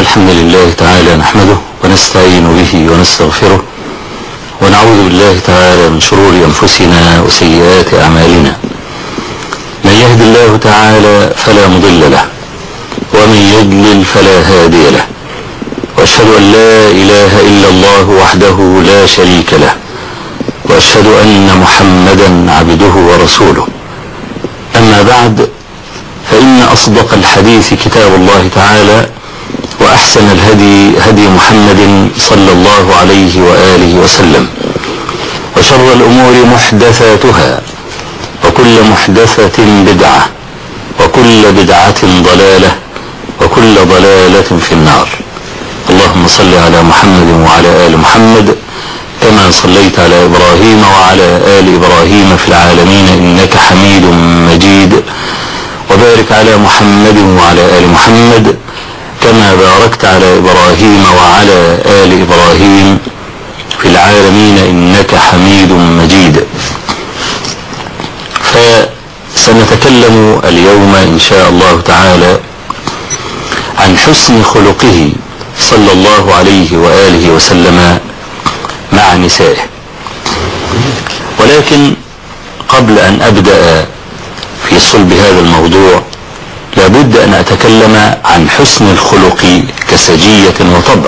الحمد لله تعالى نحمده ونستعين به ونستغفره ونعوذ بالله تعالى من شرور أنفسنا وسيئات أعمالنا من يهد الله تعالى فلا مضل له ومن يضلل فلا هادي له وأشهد أن لا إله إلا الله وحده لا شريك له وأشهد أن محمدا عبده ورسوله أما بعد فإن أصدق الحديث كتاب الله تعالى وأحسن الهدي هدي محمد صلى الله عليه وآله وسلم وشر الأمور محدثاتها وكل محدثة بدعة وكل بدعة ضلالة وكل ضلالة في النار اللهم صل على محمد وعلى آل محمد كما صليت على إبراهيم وعلى آل إبراهيم في العالمين إنك حميد مجيد وبارك على محمد وعلى آل محمد كما باركت على إبراهيم وعلى آل إبراهيم في العالمين إنك حميد مجيد فسنتكلم اليوم إن شاء الله تعالى عن حسن خلقه صلى الله عليه وآله وسلم مع نسائه ولكن قبل أن أبدأ في صلب هذا الموضوع لابد أن أتكلم عن حسن الخلق كسجية وطبع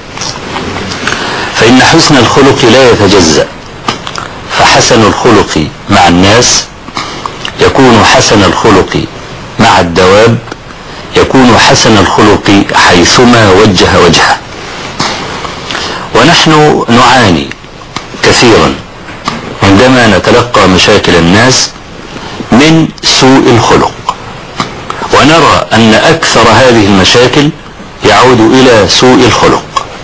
فإن حسن الخلق لا يتجزأ فحسن الخلق مع الناس يكون حسن الخلق مع الدواب يكون حسن الخلق حيثما وجه وجهه ونحن نعاني كثيرا عندما نتلقى مشاكل الناس من سوء الخلق ونرى أن أكثر هذه المشاكل يعود إلى سوء الخلق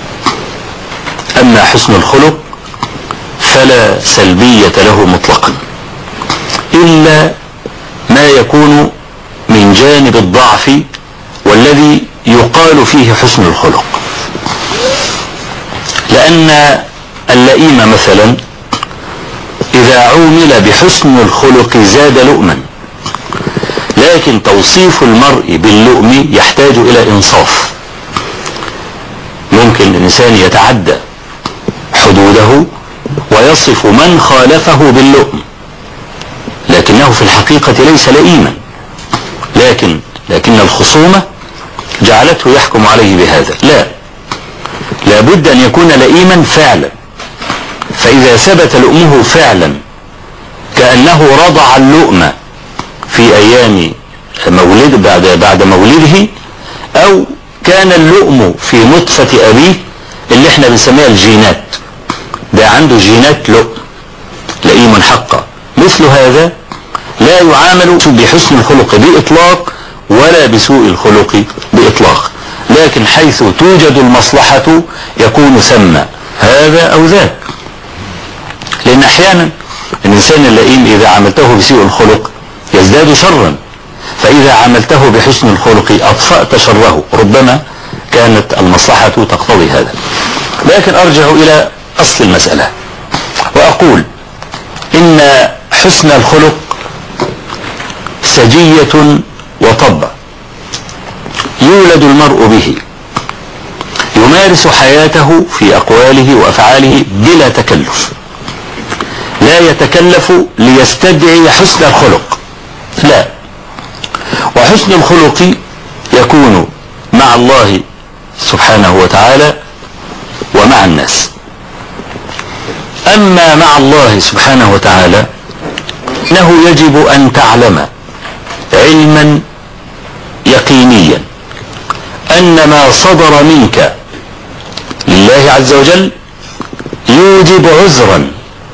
أما حسن الخلق فلا سلبية له مطلقا إلا ما يكون من جانب الضعف والذي يقال فيه حسن الخلق لأن اللئيم مثلا إذا عومل بحسن الخلق زاد لؤما لكن توصيف المرء باللؤم يحتاج إلى إنصاف ممكن الإنسان يتعدى حدوده ويصف من خالفه باللؤم لكنه في الحقيقة ليس لئيما لكن لكن الخصومة جعلته يحكم عليه بهذا لا لابد أن يكون لئيما فعلا فإذا ثبت لؤمه فعلا كأنه رضع اللؤم في أيام مولد بعد بعد مولده أو كان اللؤم في نطفة أبيه اللي احنا بنسميها الجينات ده عنده جينات لؤم لئيم حقا مثل هذا لا يعامل بحسن الخلق بإطلاق ولا بسوء الخلق بإطلاق لكن حيث توجد المصلحة يكون ثم هذا أو ذاك لأن أحيانا الإنسان اللئيم إذا عملته بسوء الخلق يزداد شرا فإذا عملته بحسن الخلق أطفأت شره ربما كانت المصلحة تقتضي هذا لكن أرجع إلى أصل المسألة وأقول إن حسن الخلق سجية وطبع يولد المرء به يمارس حياته في أقواله وأفعاله بلا تكلف لا يتكلف ليستدعي حسن الخلق لا وحسن الخلق يكون مع الله سبحانه وتعالى ومع الناس أما مع الله سبحانه وتعالى إنه يجب أن تعلم علما يقينيا أن ما صدر منك لله عز وجل يوجب عذرا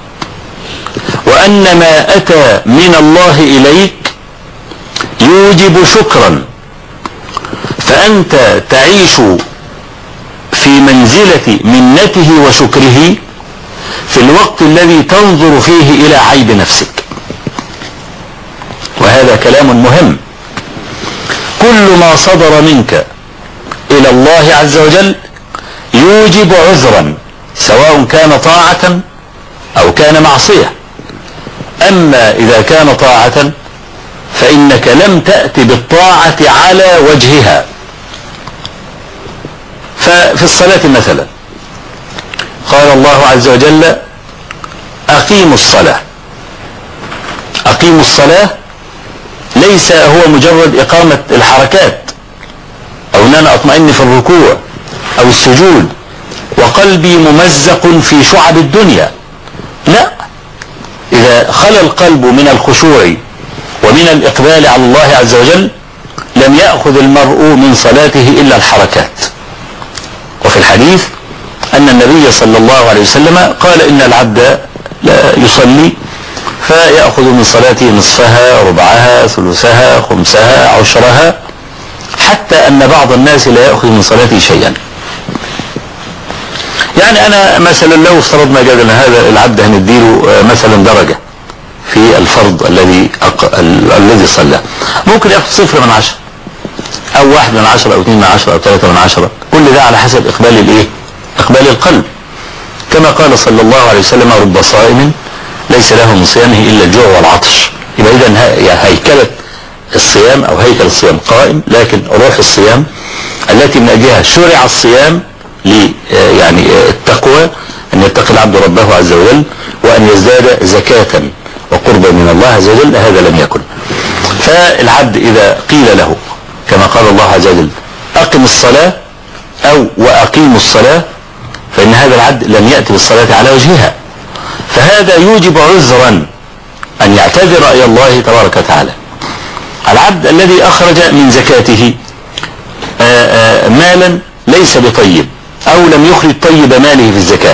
وأن ما أتى من الله إليك يوجب شكرا فأنت تعيش في منزلة منته وشكره في الوقت الذي تنظر فيه إلى عيب نفسك وهذا كلام مهم كل ما صدر منك إلى الله عز وجل يوجب عذرا سواء كان طاعة أو كان معصية أما إذا كان طاعة فإنك لم تأت بالطاعة على وجهها ففي الصلاة مثلا قال الله عز وجل أقيموا الصلاة أقيموا الصلاة ليس هو مجرد إقامة الحركات أو أن أنا أطمئن في الركوع أو السجود وقلبي ممزق في شعب الدنيا لا إذا خلى القلب من الخشوع ومن الإقبال على الله عز وجل لم يأخذ المرء من صلاته إلا الحركات وفي الحديث أن النبي صلى الله عليه وسلم قال إن العبد لا يصلي فيأخذ من صلاته نصفها ربعها ثلثها خمسها عشرها حتى أن بعض الناس لا يأخذ من صلاته شيئا يعني أنا مثلا لو افترضنا جدلا هذا العبد هنديله مثلا درجة في الفرض الذي أق... ال... الذي صلى ممكن ياخذ صفر من عشرة او واحد من عشرة او اثنين من عشرة او ثلاثة من عشرة كل ده على حسب اقبال الايه اقبال القلب كما قال صلى الله عليه وسلم رب صائم ليس له من صيامه الا الجوع والعطش يبقى اذا هيكلة الصيام او هيكل الصيام قائم لكن روح الصيام التي من اجلها شرع الصيام ل يعني التقوى ان يتقي العبد ربه عز وجل وان يزداد زكاة وقربا من الله عز وجل هذا لم يكن فالعبد إذا قيل له كما قال الله عز وجل أقم الصلاة أو وأقيموا الصلاة فإن هذا العبد لم يأتي بالصلاة على وجهها فهذا يوجب عذرا أن يعتذر إلى الله تبارك وتعالى العبد الذي أخرج من زكاته آآ آآ مالا ليس بطيب أو لم يخرج طيب ماله في الزكاة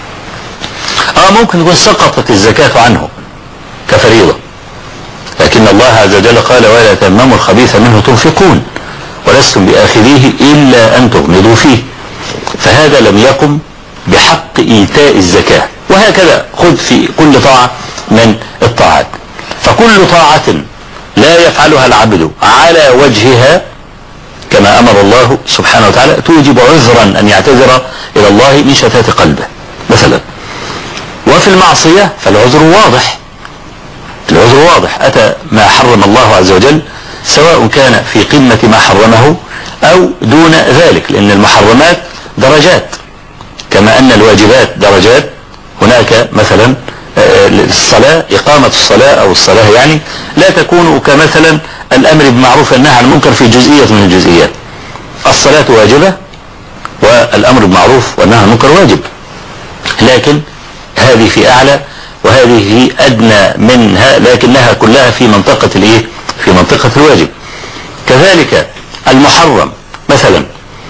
آه ممكن يكون سقطت الزكاة عنه كفريضة لكن الله عز وجل قال ولا تمموا الخبيث منه تنفقون ولستم بآخذيه إلا أن تغمضوا فيه فهذا لم يقم بحق إيتاء الزكاة وهكذا خذ في كل طاعة من الطاعات فكل طاعة لا يفعلها العبد على وجهها كما أمر الله سبحانه وتعالى توجب عذرا أن يعتذر إلى الله من شتات قلبه مثلا وفي المعصية فالعذر واضح العذر واضح أتى ما حرم الله عز وجل سواء كان في قمة ما حرمه أو دون ذلك لأن المحرمات درجات كما أن الواجبات درجات هناك مثلا الصلاة إقامة الصلاة أو الصلاة يعني لا تكون كمثلا الأمر بالمعروف والنهي عن المنكر في جزئية من الجزئيات الصلاة واجبة والأمر بالمعروف والنهي عن المنكر واجب لكن هذه في أعلى وهذه أدنى منها لكنها كلها في منطقة الإيه؟ في منطقة الواجب كذلك المحرم مثلا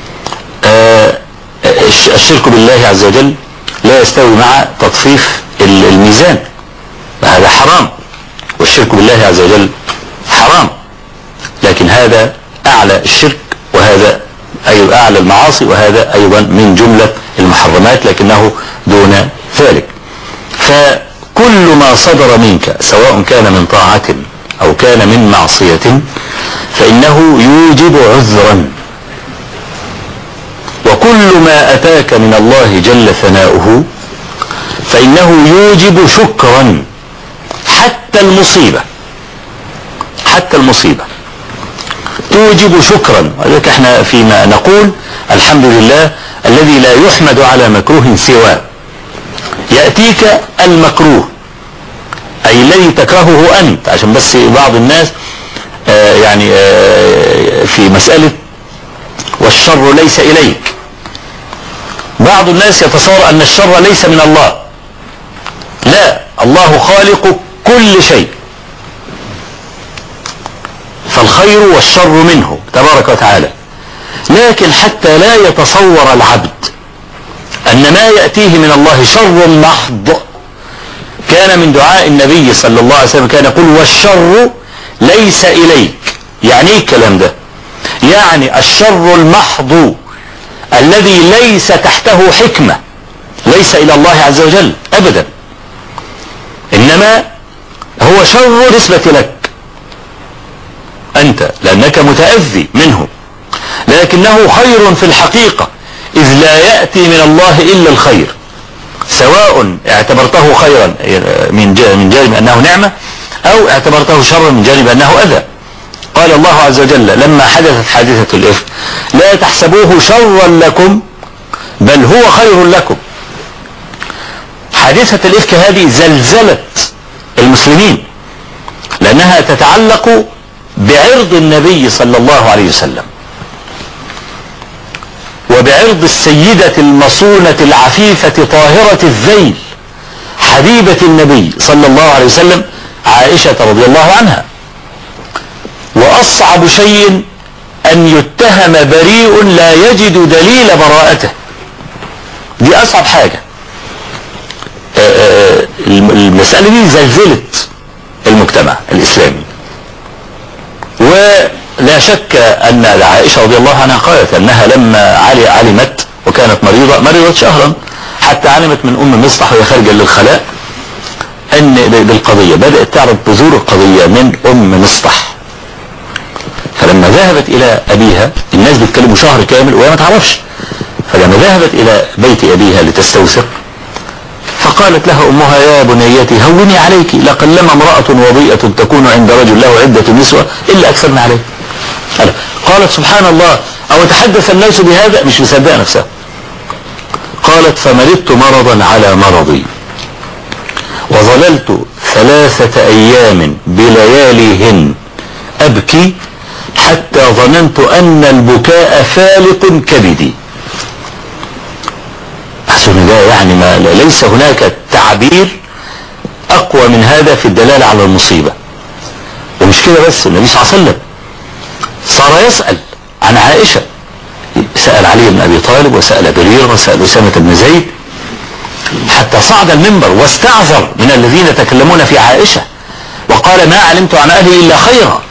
آه الشرك بالله عز وجل لا يستوي مع تطفيف الميزان هذا حرام والشرك بالله عز وجل حرام لكن هذا أعلى الشرك وهذا أي أعلى المعاصي وهذا أيضا من جملة المحرمات لكنه دون ذلك فكل ما صدر منك سواء كان من طاعة أو كان من معصية فإنه يوجب عذرا وكل ما أتاك من الله جل ثناؤه فإنه يوجب شكرا حتى المصيبة حتى المصيبة توجب شكرا ولذلك احنا فيما نقول الحمد لله الذي لا يحمد على مكروه سواه يأتيك المكروه أي الذي تكرهه أنت عشان بس بعض الناس آه يعني آه في مسألة والشر ليس إليك بعض الناس يتصور أن الشر ليس من الله لا الله خالق كل شيء فالخير والشر منه تبارك وتعالى لكن حتى لا يتصور العبد أن ما يأتيه من الله شر محض كان من دعاء النبي صلى الله عليه وسلم كان يقول والشر ليس إليك يعني ايه الكلام ده يعني الشر المحض الذي ليس تحته حكمة ليس إلى الله عز وجل أبدا إنما هو شر نسبة لك أنت لأنك متأذي منه لكنه خير في الحقيقة إذ لا يأتي من الله إلا الخير سواء اعتبرته خيرا من من جانب أنه نعمة أو اعتبرته شرا من جانب أنه أذى قال الله عز وجل لما حدثت حادثة الإفك لا تحسبوه شرا لكم بل هو خير لكم حادثة الإفك هذه زلزلت المسلمين لأنها تتعلق بعرض النبي صلى الله عليه وسلم وبعرض السيدة المصونة العفيفة طاهرة الذيل حبيبة النبي صلى الله عليه وسلم عائشة رضي الله عنها وأصعب شيء أن يتهم بريء لا يجد دليل براءته دي أصعب حاجة آه، آه، المسألة دي زلزلت المجتمع الإسلامي ولا شك أن عائشة رضي الله عنها قالت أنها لما علي علمت وكانت مريضة مرضت شهرا حتى علمت من أم مصطح وهي خارجة للخلاء أن بالقضية بدأت تعرف بذور القضية من أم مصطح فلما ذهبت إلى أبيها الناس بيتكلموا شهر كامل وهي ما تعرفش فلما ذهبت إلى بيت أبيها لتستوثق فقالت لها أمها يا بنيتي هوني عليك لقلما امرأة وضيئة تكون عند رجل له عدة نسوة إلا أكثر عليه قالت سبحان الله أو تحدث الناس بهذا مش مصدقة نفسها قالت فمرضت مرضا على مرضي وظللت ثلاثة أيام بلياليهن أبكي حتى ظننت أن البكاء فالق كبدي أحسن ده يعني ما ليس هناك تعبير أقوى من هذا في الدلالة على المصيبة ومش كده بس النبي صلى الله عليه وسلم صار يسأل عن عائشة سأل علي بن أبي طالب وسأل برير وسأل أسامة بن زيد حتى صعد المنبر واستعذر من الذين يتكلمون في عائشة وقال ما علمت عن أهلي إلا خيرا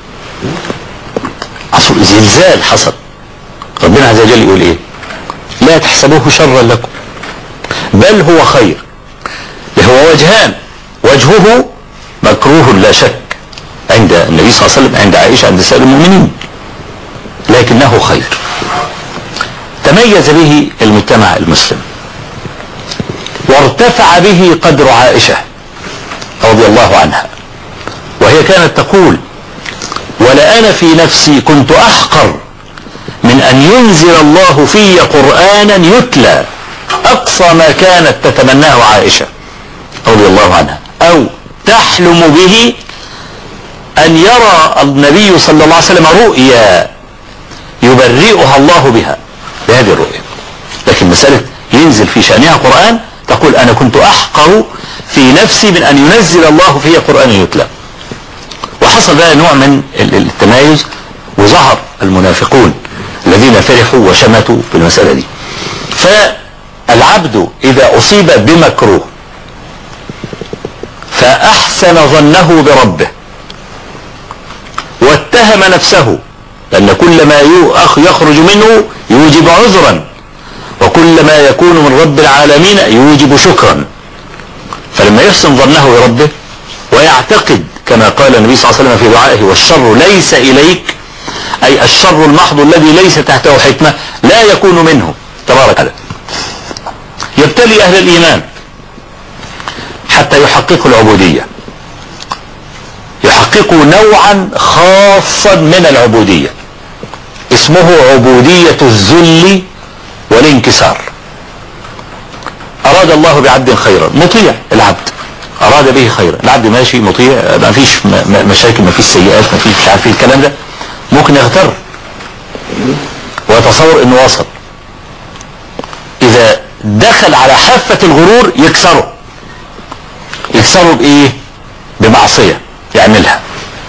زلزال حصل ربنا عز وجل يقول ايه لا تحسبوه شرا لكم بل هو خير هو وجهان وجهه مكروه لا شك عند النبي صلى الله عليه وسلم عند عائشة عند سائر المؤمنين لكنه خير تميز به المجتمع المسلم وارتفع به قدر عائشة رضي الله عنها وهي كانت تقول ولأنا في نفسي كنت أحقر من أن ينزل الله في قرآنا يتلى أقصى ما كانت تتمناه عائشة رضي الله عنها أو تحلم به أن يرى النبي صلى الله عليه وسلم رؤيا يبرئها الله بها بهذه الرؤيا لكن مسألة ينزل في شأنها قرآن تقول أنا كنت أحقر في نفسي من أن ينزل الله في قرآن يتلى وحصل بقى نوع من التمايز وظهر المنافقون الذين فرحوا وشمتوا في المسألة دي فالعبد إذا أصيب بمكروه فأحسن ظنه بربه واتهم نفسه لأن كل ما يخرج منه يوجب عذرا وكل ما يكون من رب العالمين يوجب شكرا فلما يحسن ظنه بربه ويعتقد كما قال النبي صلى الله عليه وسلم في دعائه والشر ليس إليك أي الشر المحض الذي ليس تحته حكمة لا يكون منه تبارك الله يبتلي أهل الإيمان حتى يحققوا العبودية يحققوا نوعا خاصا من العبودية اسمه عبودية الذل والانكسار أراد الله بعبد خيرا مطيع العبد أراد به خيرا العبد ماشي مطيع ما فيش مشاكل ما فيش سيئات ما فيش مش عارف ايه الكلام ده ممكن يغتر ويتصور انه وصل اذا دخل على حافة الغرور يكسره يكسره بايه بمعصية يعملها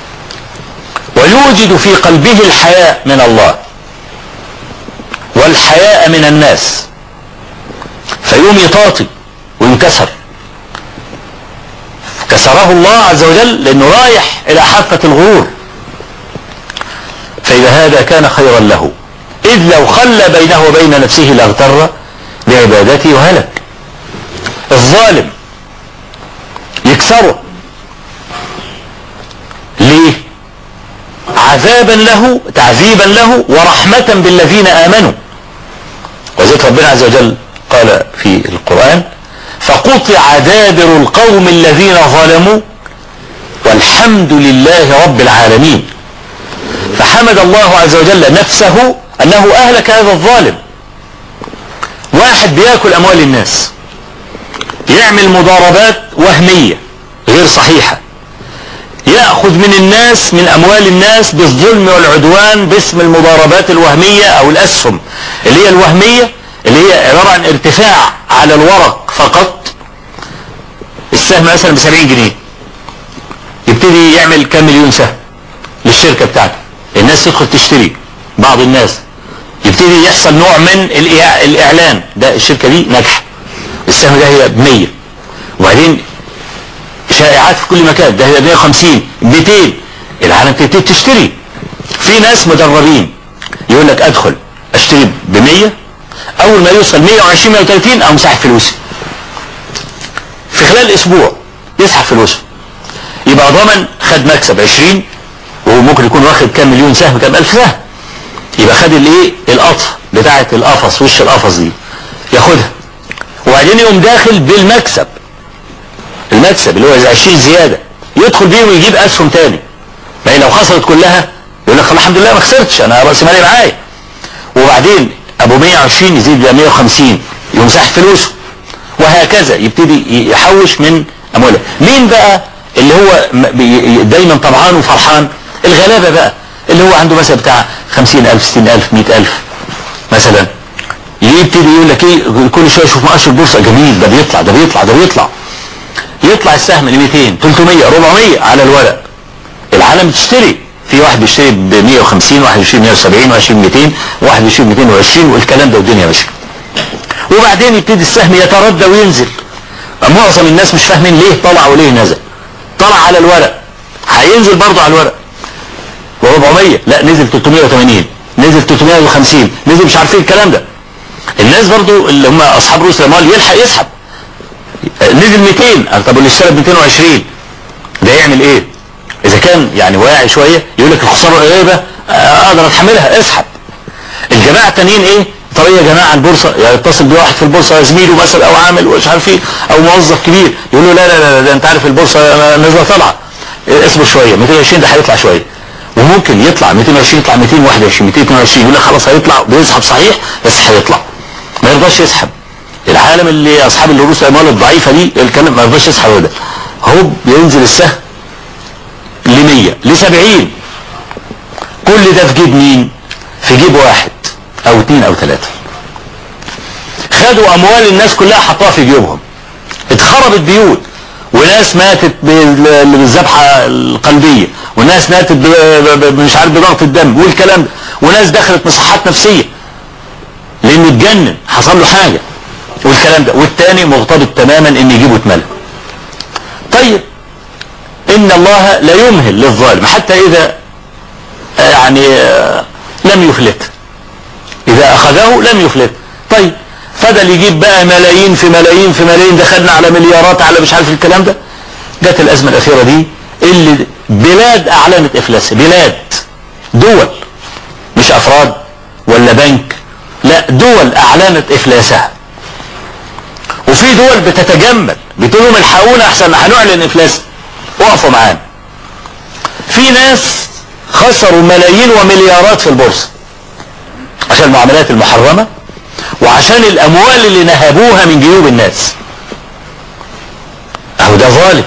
ويوجد في قلبه الحياء من الله والحياء من الناس فيقوم يطاطي وينكسر كسره الله عز وجل لانه رايح الى حافة الغرور فاذا هذا كان خيرا له اذ لو خلى بينه وبين نفسه لاغتر بعبادته وهلك الظالم يكسره ليه عذابا له تعذيبا له ورحمة بالذين آمنوا وذلك ربنا عز وجل قال في القرآن فقطع دابر القوم الذين ظلموا والحمد لله رب العالمين فحمد الله عز وجل نفسه أنه أهلك هذا الظالم واحد بياكل اموال الناس يعمل مضاربات وهمية غير صحيحة يأخذ من الناس من أموال الناس بالظلم والعدوان باسم المضاربات الوهمية أو الأسهم اللي هي الوهمية اللي هي عبارة عن ارتفاع على الورق فقط السهم مثلا ب 70 جنيه يبتدي يعمل كام مليون سهم للشركة بتاعته الناس تدخل تشتري بعض الناس يبتدي يحصل نوع من الإعلان ده الشركة دي ناجحة السهم ده هي ب 100 وبعدين شائعات في كل مكان ده هي 150 200 العالم تبتدي تشتري في ناس مدربين يقول لك ادخل اشتري ب 100 اول ما يوصل 120 130 او مساحب فلوسي في خلال اسبوع يسحب فلوسه يبقى ضمن خد مكسب 20 وهو ممكن يكون واخد كام مليون سهم كام الف سهم يبقى خد الايه القطف بتاعه القفص وش القفص دي ياخدها وبعدين يقوم داخل بالمكسب المكسب اللي هو 20 زيادة يدخل بيه ويجيب اسهم تاني ما هي لو خسرت كلها يقول لك الحمد لله ما خسرتش انا راس مالي معايا وبعدين ابو 120 يزيد ل 150 يقوم ساحب فلوسه وهكذا يبتدي يحوش من امواله مين بقى اللي هو دايما طمعان وفرحان الغلابة بقى اللي هو عنده مثلا بتاع 50000 60000 100000 مثلا يبتدي يقول لك ايه كل شويه يشوف مؤشر البورصه جميل ده بيطلع ده بيطلع ده بيطلع يطلع السهم ل 200 300 400 على الورق العالم بتشتري في واحد بيشتري ب 150 واحد بيشتري 170 واحد بيشتري 200 واحد بيشتري 220 والكلام ده والدنيا ماشيه وبعدين يبتدي السهم يتردى وينزل معظم الناس مش فاهمين ليه طلع وليه نزل طلع على الورق هينزل برضه على الورق و400 لا نزل 380 نزل 350 نزل مش عارفين الكلام ده الناس برضو اللي هم اصحاب رؤوس المال يلحق يسحب نزل 200 طب واللي اشترى ب 220 ده يعمل ايه اذا كان يعني واعي شويه يقول لك الخساره قريبه اقدر اتحملها اسحب الجماعه التانيين ايه طب ايه يا جماعه البورصه يتصل بواحد في البورصه زميله مثلا او عامل ومش عارف ايه او موظف كبير يقول له لا لا لا ده انت عارف البورصه نازله طالعه اصبر شويه 220 ده هيطلع شويه وممكن يطلع 220 يطلع 221 222 يقول لك خلاص هيطلع بيسحب صحيح بس هيطلع ما يرضاش يسحب العالم اللي اصحاب الرؤوس الاموال الضعيفه دي الكلام ما يرضاش يسحب ده هو بينزل السهم ل 100 ل 70 كل ده في جيب مين في جيب واحد او اثنين او ثلاثه خدوا اموال الناس كلها حطوها في جيوبهم اتخربت بيوت وناس ماتت بالذبحة القلبية وناس ماتت مش عارف بضغط الدم والكلام ده وناس دخلت مصحات نفسية لانه اتجنن حصل له حاجة والكلام ده والتاني مغتبط تماما ان يجيبه اتملى طيب ان الله لا يمهل للظالم حتى اذا يعني لم يفلت اذا اخذه لم يفلت طيب فضل يجيب بقى ملايين في ملايين في ملايين دخلنا على مليارات على مش عارف الكلام ده جت الازمه الاخيره دي اللي بلاد اعلنت افلاسها بلاد دول مش افراد ولا بنك لا دول اعلنت افلاسها وفي دول بتتجمل بتقول لهم الحقونا احسن هنعلن افلاس وقفوا معانا في ناس خسروا ملايين ومليارات في البورصه عشان المعاملات المحرمه وعشان الاموال اللي نهبوها من جيوب الناس اهو ده ظالم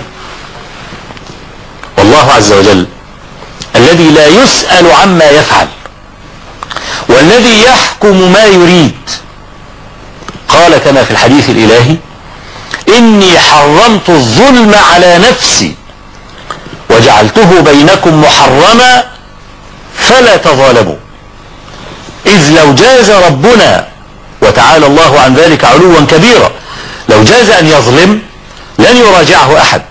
والله عز وجل الذي لا يسأل عما يفعل والذي يحكم ما يريد قال كما في الحديث الإلهي إني حرمت الظلم على نفسي وجعلته بينكم محرما فلا تظالموا إذ لو جاز ربنا وتعالى الله عن ذلك علوا كبيرا لو جاز أن يظلم لن يراجعه أحد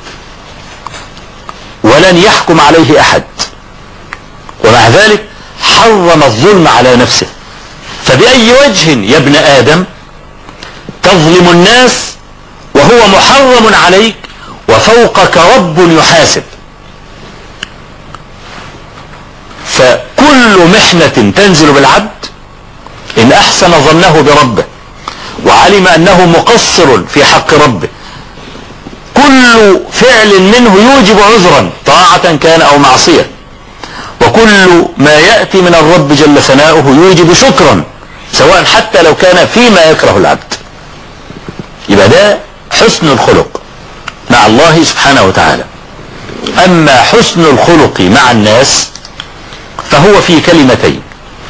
ولن يحكم عليه أحد ومع ذلك حرم الظلم على نفسه فبأي وجه يا ابن آدم تظلم الناس وهو محرم عليك وفوقك رب يحاسب فكل محنة تنزل بالعبد إن أحسن ظنه بربه وعلم أنه مقصر في حق ربه كل فعل منه يوجب عذرا طاعة كان أو معصية وكل ما يأتي من الرب جل ثناؤه يوجب شكرا سواء حتى لو كان فيما يكره العبد يبقى ده حسن الخلق مع الله سبحانه وتعالى أما حسن الخلق مع الناس فهو في كلمتين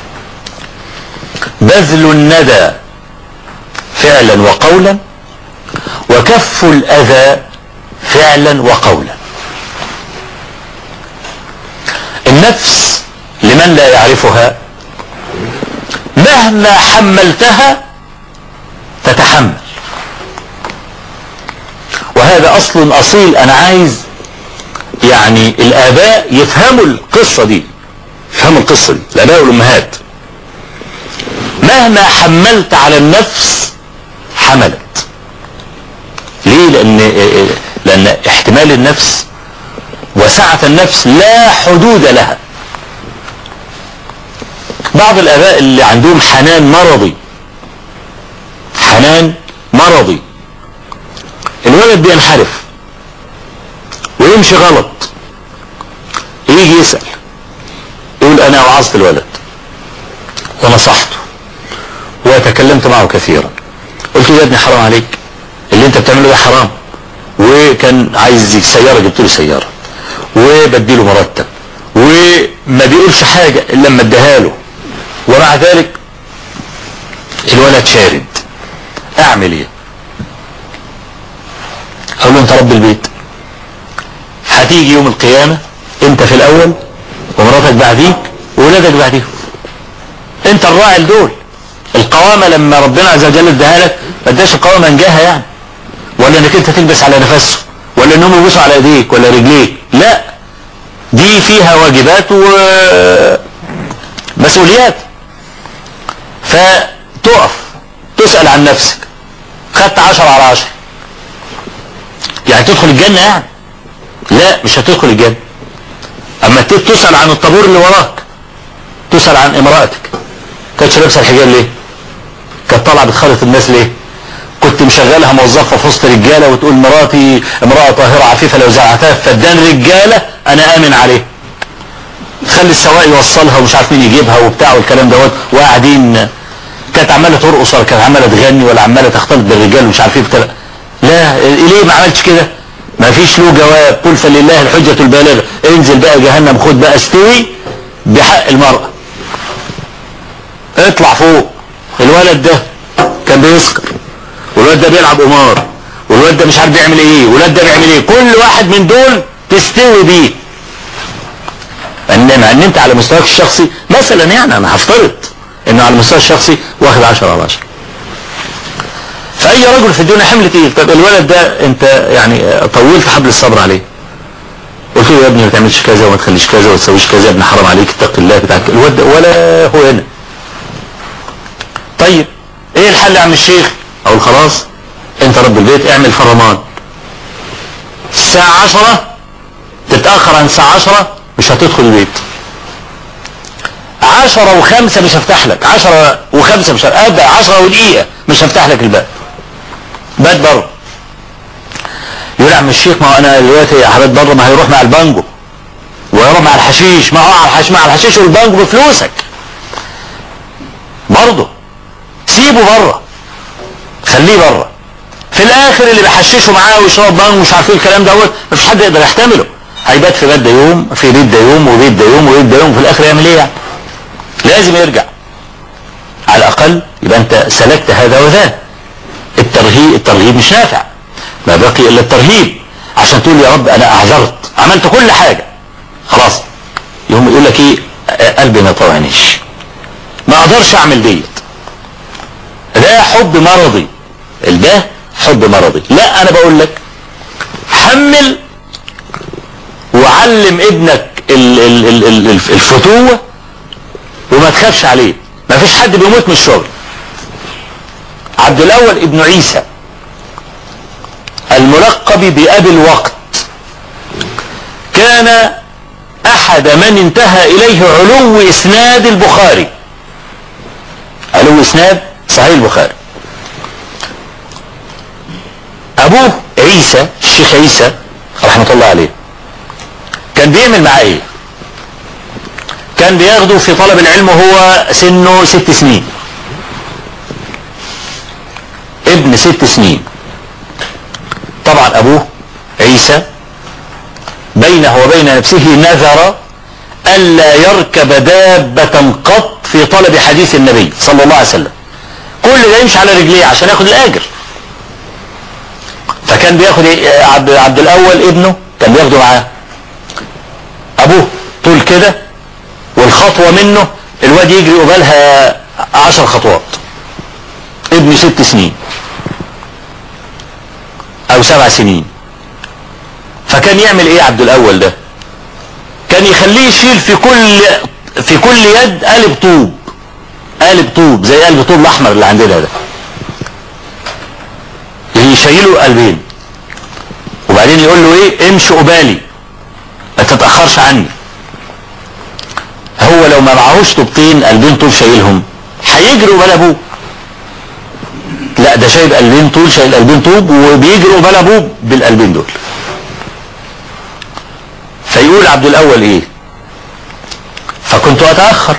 بذل الندى فعلا وقولا وكف الأذى فعلا وقولا النفس لمن لا يعرفها مهما حملتها تتحمل وهذا أصل أصيل أنا عايز يعني الآباء يفهموا القصة دي يفهموا القصة دي الآباء والأمهات مهما حملت على النفس حملت ليه لأن, لأن احتمال النفس وسعة النفس لا حدود لها بعض الآباء اللي عندهم حنان مرضي حنان مرضي الولد بينحرف ويمشي غلط يجي يسأل يقول انا وعظت الولد ونصحته وتكلمت معه كثيرا قلت له يا ابني حرام عليك اللي انت بتعمله ده حرام وكان عايز سيارة جبت له سيارة وبديله مرتب وما بيقولش حاجة الا لما اديها له ومع ذلك الولد شارد اعمل ايه اقول له انت رب البيت هتيجي يوم القيامة انت في الاول ومراتك بعديك وولادك بعديهم انت الراعي لدول القوامة لما ربنا عز وجل اداها لك ما اداش القوامة انجاها يعني ولا انك انت تلبس على نفسه ولا انهم يبوسوا على ايديك ولا رجليك لا دي فيها واجبات ومسؤوليات فتقف تسأل عن نفسك خدت عشر على عشر يعني تدخل الجنة يعني لا مش هتدخل الجنة اما تسأل عن الطابور اللي وراك تسأل عن امرأتك كانتش لابسه الحجاب ليه كانت طالعه بتخالط الناس ليه كنت مشغلها موظفه في وسط رجاله وتقول مراتي امراه طاهره عفيفه لو زعتها فدان رجاله انا امن عليه تخلي السواق يوصلها ومش عارف مين يجيبها وبتاع والكلام دوت وقاعدين كانت عماله ترقص ولا كانت عماله تغني ولا عماله تختلط بالرجال ومش عارف ايه بتاع لا ليه ما عملتش كده ما فيش له جواب قل فلله الحجة البالغة انزل بقى جهنم خد بقى استوي بحق المرأة اطلع فوق الولد ده كان بيسكر والولد ده بيلعب قمار والولد ده مش عارف بيعمل ايه والولد ده بيعمل ايه كل واحد من دول تستوي بيه انما ان انت على مستواك الشخصي مثلا يعني انا هفترض انه على المستوى الشخصي واخد 10 على 10 فاي رجل في الدنيا حمل تقيل طب الولد ده انت يعني طولت حبل الصبر عليه قلت له يا ابني ما تعملش كذا وما تخليش كذا وما تسويش كذا يا ابني حرام عليك اتق الله بتاعك الولد ده ولا هو هنا طيب ايه الحل يا عم الشيخ اقول خلاص انت رب البيت اعمل فرمان الساعة عشرة تتأخر عن الساعة عشرة مش هتدخل البيت عشرة وخمسة مش هفتح لك عشرة وخمسة مش ابدا عشرة ودقيقة مش هفتح لك الباب بات بره يقول عم الشيخ ما هو انا دلوقتي حبات بره ما هيروح مع البانجو ويروح مع الحشيش ما هو على الحشيش مع الحشيش والبانجو بفلوسك برضه سيبه بره خليه بره في الاخر اللي بيحششه معاه ويشرب بانجو مش عارفين الكلام دوت مفيش حد يقدر يحتمله هيبات في بيت ده يوم في بيت ده يوم وبيت ده يوم وبيت ده يوم في الاخر يعمل ايه يعني لازم يرجع على الاقل يبقى انت سلكت هذا وذاك الترهيب الترغيب مش نافع ما بقي الا الترهيب عشان تقول يا رب انا اعذرت عملت كل حاجة خلاص يوم يقول لك ايه قلبي ما طوعنيش ما اقدرش اعمل ديت ده حب مرضي ده حب مرضي لا انا بقول لك حمل وعلم ابنك ال ال ال ال الفتوة وما تخافش عليه ما فيش حد بيموت من الشغل عبد الاول ابن عيسى الملقب بأبي الوقت كان احد من انتهى اليه علو اسناد البخاري علو اسناد صحيح البخاري ابوه عيسى الشيخ عيسى رحمة الله عليه كان بيعمل معاه ايه كان بياخده في طلب العلم وهو سنه ست سنين ابن ست سنين طبعا ابوه عيسى بينه وبين نفسه نذر الا يركب دابة قط في طلب حديث النبي صلى الله عليه وسلم كل ده يمشي على رجليه عشان ياخد الاجر فكان بياخد إيه؟ عبد, عبد الاول ابنه كان بياخده معاه ابوه طول كده والخطوة منه الواد يجري قبالها عشر خطوات ابن ست سنين او سبع سنين فكان يعمل ايه عبد الاول ده كان يخليه يشيل في كل في كل يد قالب طوب قالب طوب زي قلب طوب الاحمر اللي عندنا ده يشيله قلبين وبعدين يقول له ايه امشي قبالي ما تتاخرش عني هو لو ما معهوش طوبتين قلبين طوب شايلهم هيجري قبال ابوه لا ده شايل قلبين طول شايل قلبين طوب وبيجري قبال ابوه بالقلبين دول فيقول عبد الاول ايه فكنت اتاخر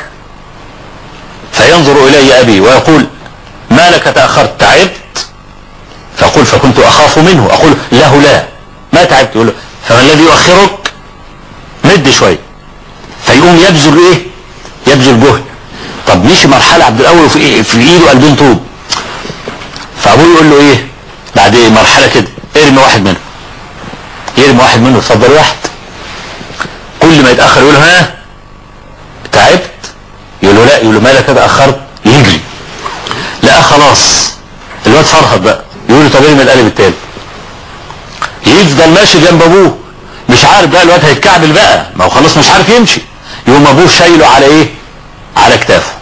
فينظر الي ابي ويقول ما لك تاخرت تعبت فاقول فكنت اخاف منه اقول له لا ما تعبت يقول له فما الذي يؤخرك مد شويه فيقوم يبذل ايه يبذل جهد طب مشي مرحله عبد الاول في, إيه؟ في ايده قلبين طوب فابوه يقول له ايه بعد إيه مرحله كده ارمي واحد منهم يرمي واحد منه اتفضل واحد كل ما يتاخر يقول له ها تعبت يقول له لا يقول له مالك كده اخرت يجري لا خلاص الواد فرهد بقى يقول له طب ارمي القلب التاني يفضل ماشي جنب ابوه مش عارف بقى الواد هيتكعبل بقى ما هو خلاص مش عارف يمشي يقوم ابوه شايله على ايه على كتافه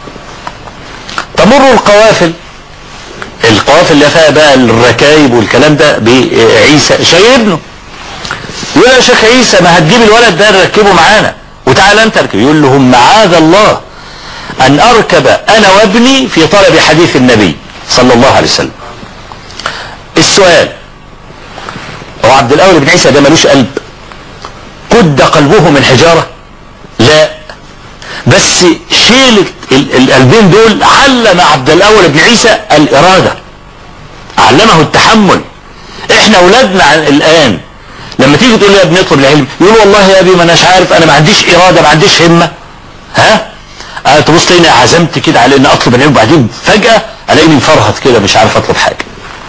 تمر القوافل القوافل اللي فيها بقى الركايب والكلام ده بعيسى شاي ابنه يقول يا شيخ عيسى ما هتجيب الولد ده نركبه معانا وتعالى انت اركب يقول لهم معاذ الله ان اركب انا وابني في طلب حديث النبي صلى الله عليه وسلم السؤال هو عبد الاول بن عيسى ده ملوش قلب قد قلبه من حجارة لا بس شيل القلبين دول علم عبد الاول بن عيسى الارادة علمه التحمل احنا اولادنا الان لما تيجي تقول لي يا ابني اطلب العلم يقول والله يا ابي ما اناش عارف انا ما عنديش اراده ما عنديش همه ها أه تبص تلاقيني عزمت كده على اني اطلب العلم وبعدين فجاه الاقيني مفرهد كده مش عارف اطلب حاجه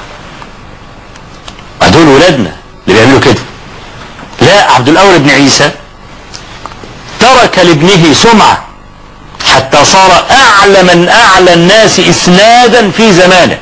دول ولادنا اللي بيعملوا كده لا عبد الاول بن عيسى ترك لابنه سمعه حتى صار اعلى من اعلى الناس اسنادا في زمانه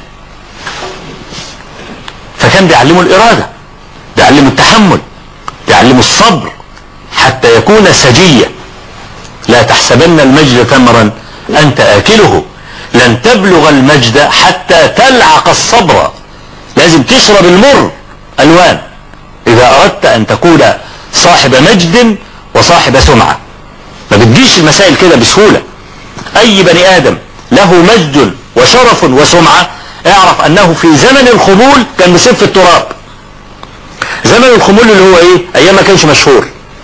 فكان بيعلمه الاراده بيعلمه التحمل بيعلمه الصبر حتى يكون سجيا لا تحسبن المجد تمرا انت اكله لن تبلغ المجد حتى تلعق الصبر لازم تشرب المر الوان اذا اردت ان تكون صاحب مجد وصاحب سمعة ما بتجيش المسائل كده بسهولة اي بني ادم له مجد وشرف وسمعة اعرف انه في زمن الخمول كان بيسيب في التراب زمن الخمول اللي هو ايه ايام ما كانش مشهور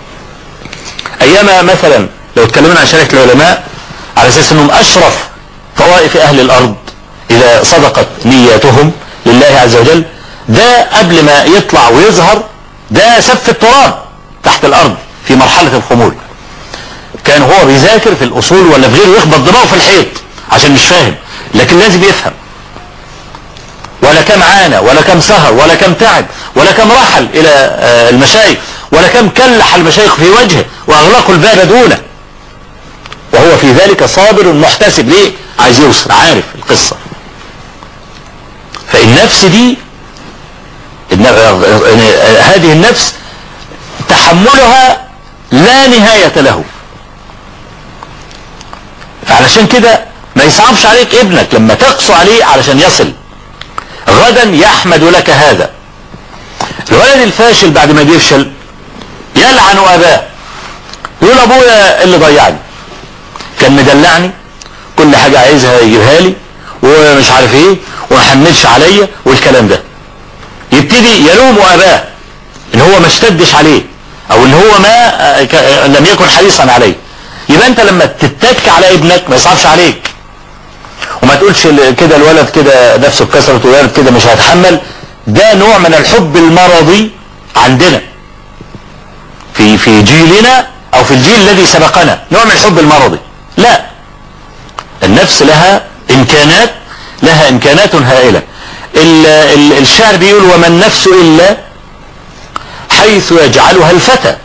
ايام مثلا لو اتكلمنا عن شركة العلماء على اساس انهم اشرف طوائف اهل الارض اذا صدقت نياتهم لله عز وجل ده قبل ما يطلع ويظهر ده سف التراب تحت الارض في مرحلة الخمول كان هو بيذاكر في الاصول ولا في غيره يخبط دماغه في الحيط عشان مش فاهم لكن لازم يفهم ولا كم عانى ولا كم سهر ولا كم تعب ولا كم رحل الى المشايخ ولا كم كلح المشايخ في وجهه واغلقوا الباب دونه وهو في ذلك صابر محتسب ليه عايز يوصل عارف القصة فالنفس دي هذه النفس تحملها لا نهاية له فعلشان كده ما يصعبش عليك ابنك لما تقسو عليه علشان يصل غدا يحمد لك هذا الولد الفاشل بعد ما بيفشل يلعن اباه يقول ابويا اللي ضيعني كان مدلعني كل حاجة عايزها يجيبها لي ومش عارف ايه وما حملش عليا والكلام ده يبتدي يلوم اباه ان هو ما اشتدش عليه او ان هو ما لم يكن حريصا عليه يبقى انت لما تتك على ابنك ما يصعبش عليك وما تقولش كده الولد كده نفسه اتكسرت والولد كده مش هيتحمل ده نوع من الحب المرضي عندنا في في جيلنا او في الجيل الذي سبقنا نوع من الحب المرضي لا النفس لها امكانات لها امكانات هائلة الشعر بيقول وما النفس الا حيث يجعلها الفتى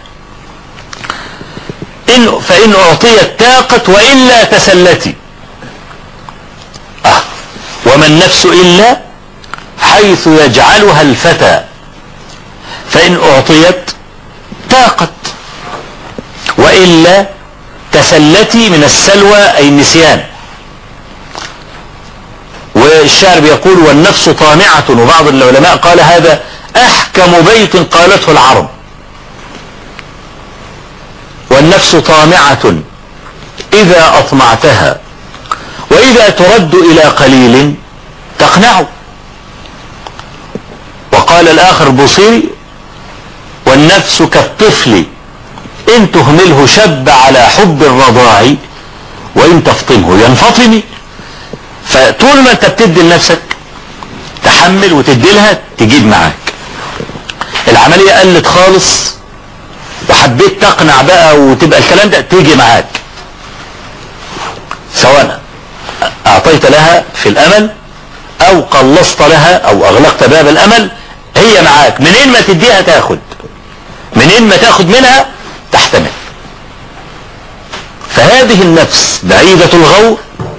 إن فإن أعطيت تاقت وإلا تسلتي آه وما النفس إلا حيث يجعلها الفتى فإن أعطيت تاقت وإلا تسلتي من السلوى أي النسيان والشعر بيقول والنفس طامعة وبعض العلماء قال هذا أحكم بيت قالته العرب والنفس طامعة إذا أطمعتها وإذا ترد إلى قليل تقنع وقال الآخر البصيري والنفس كالطفل إن تهمله شب على حب الرضاع وإن تفطمه ينفطم فطول ما أنت بتدي لنفسك تحمل وتدي لها تجيب معاك العملية قلت خالص وحبيت تقنع بقى وتبقى الكلام ده تيجي معاك سواء اعطيت لها في الامل او قلصت لها او اغلقت باب الامل هي معاك منين ما تديها تاخد منين ما تاخد منها تحتمل فهذه النفس بعيدة الغور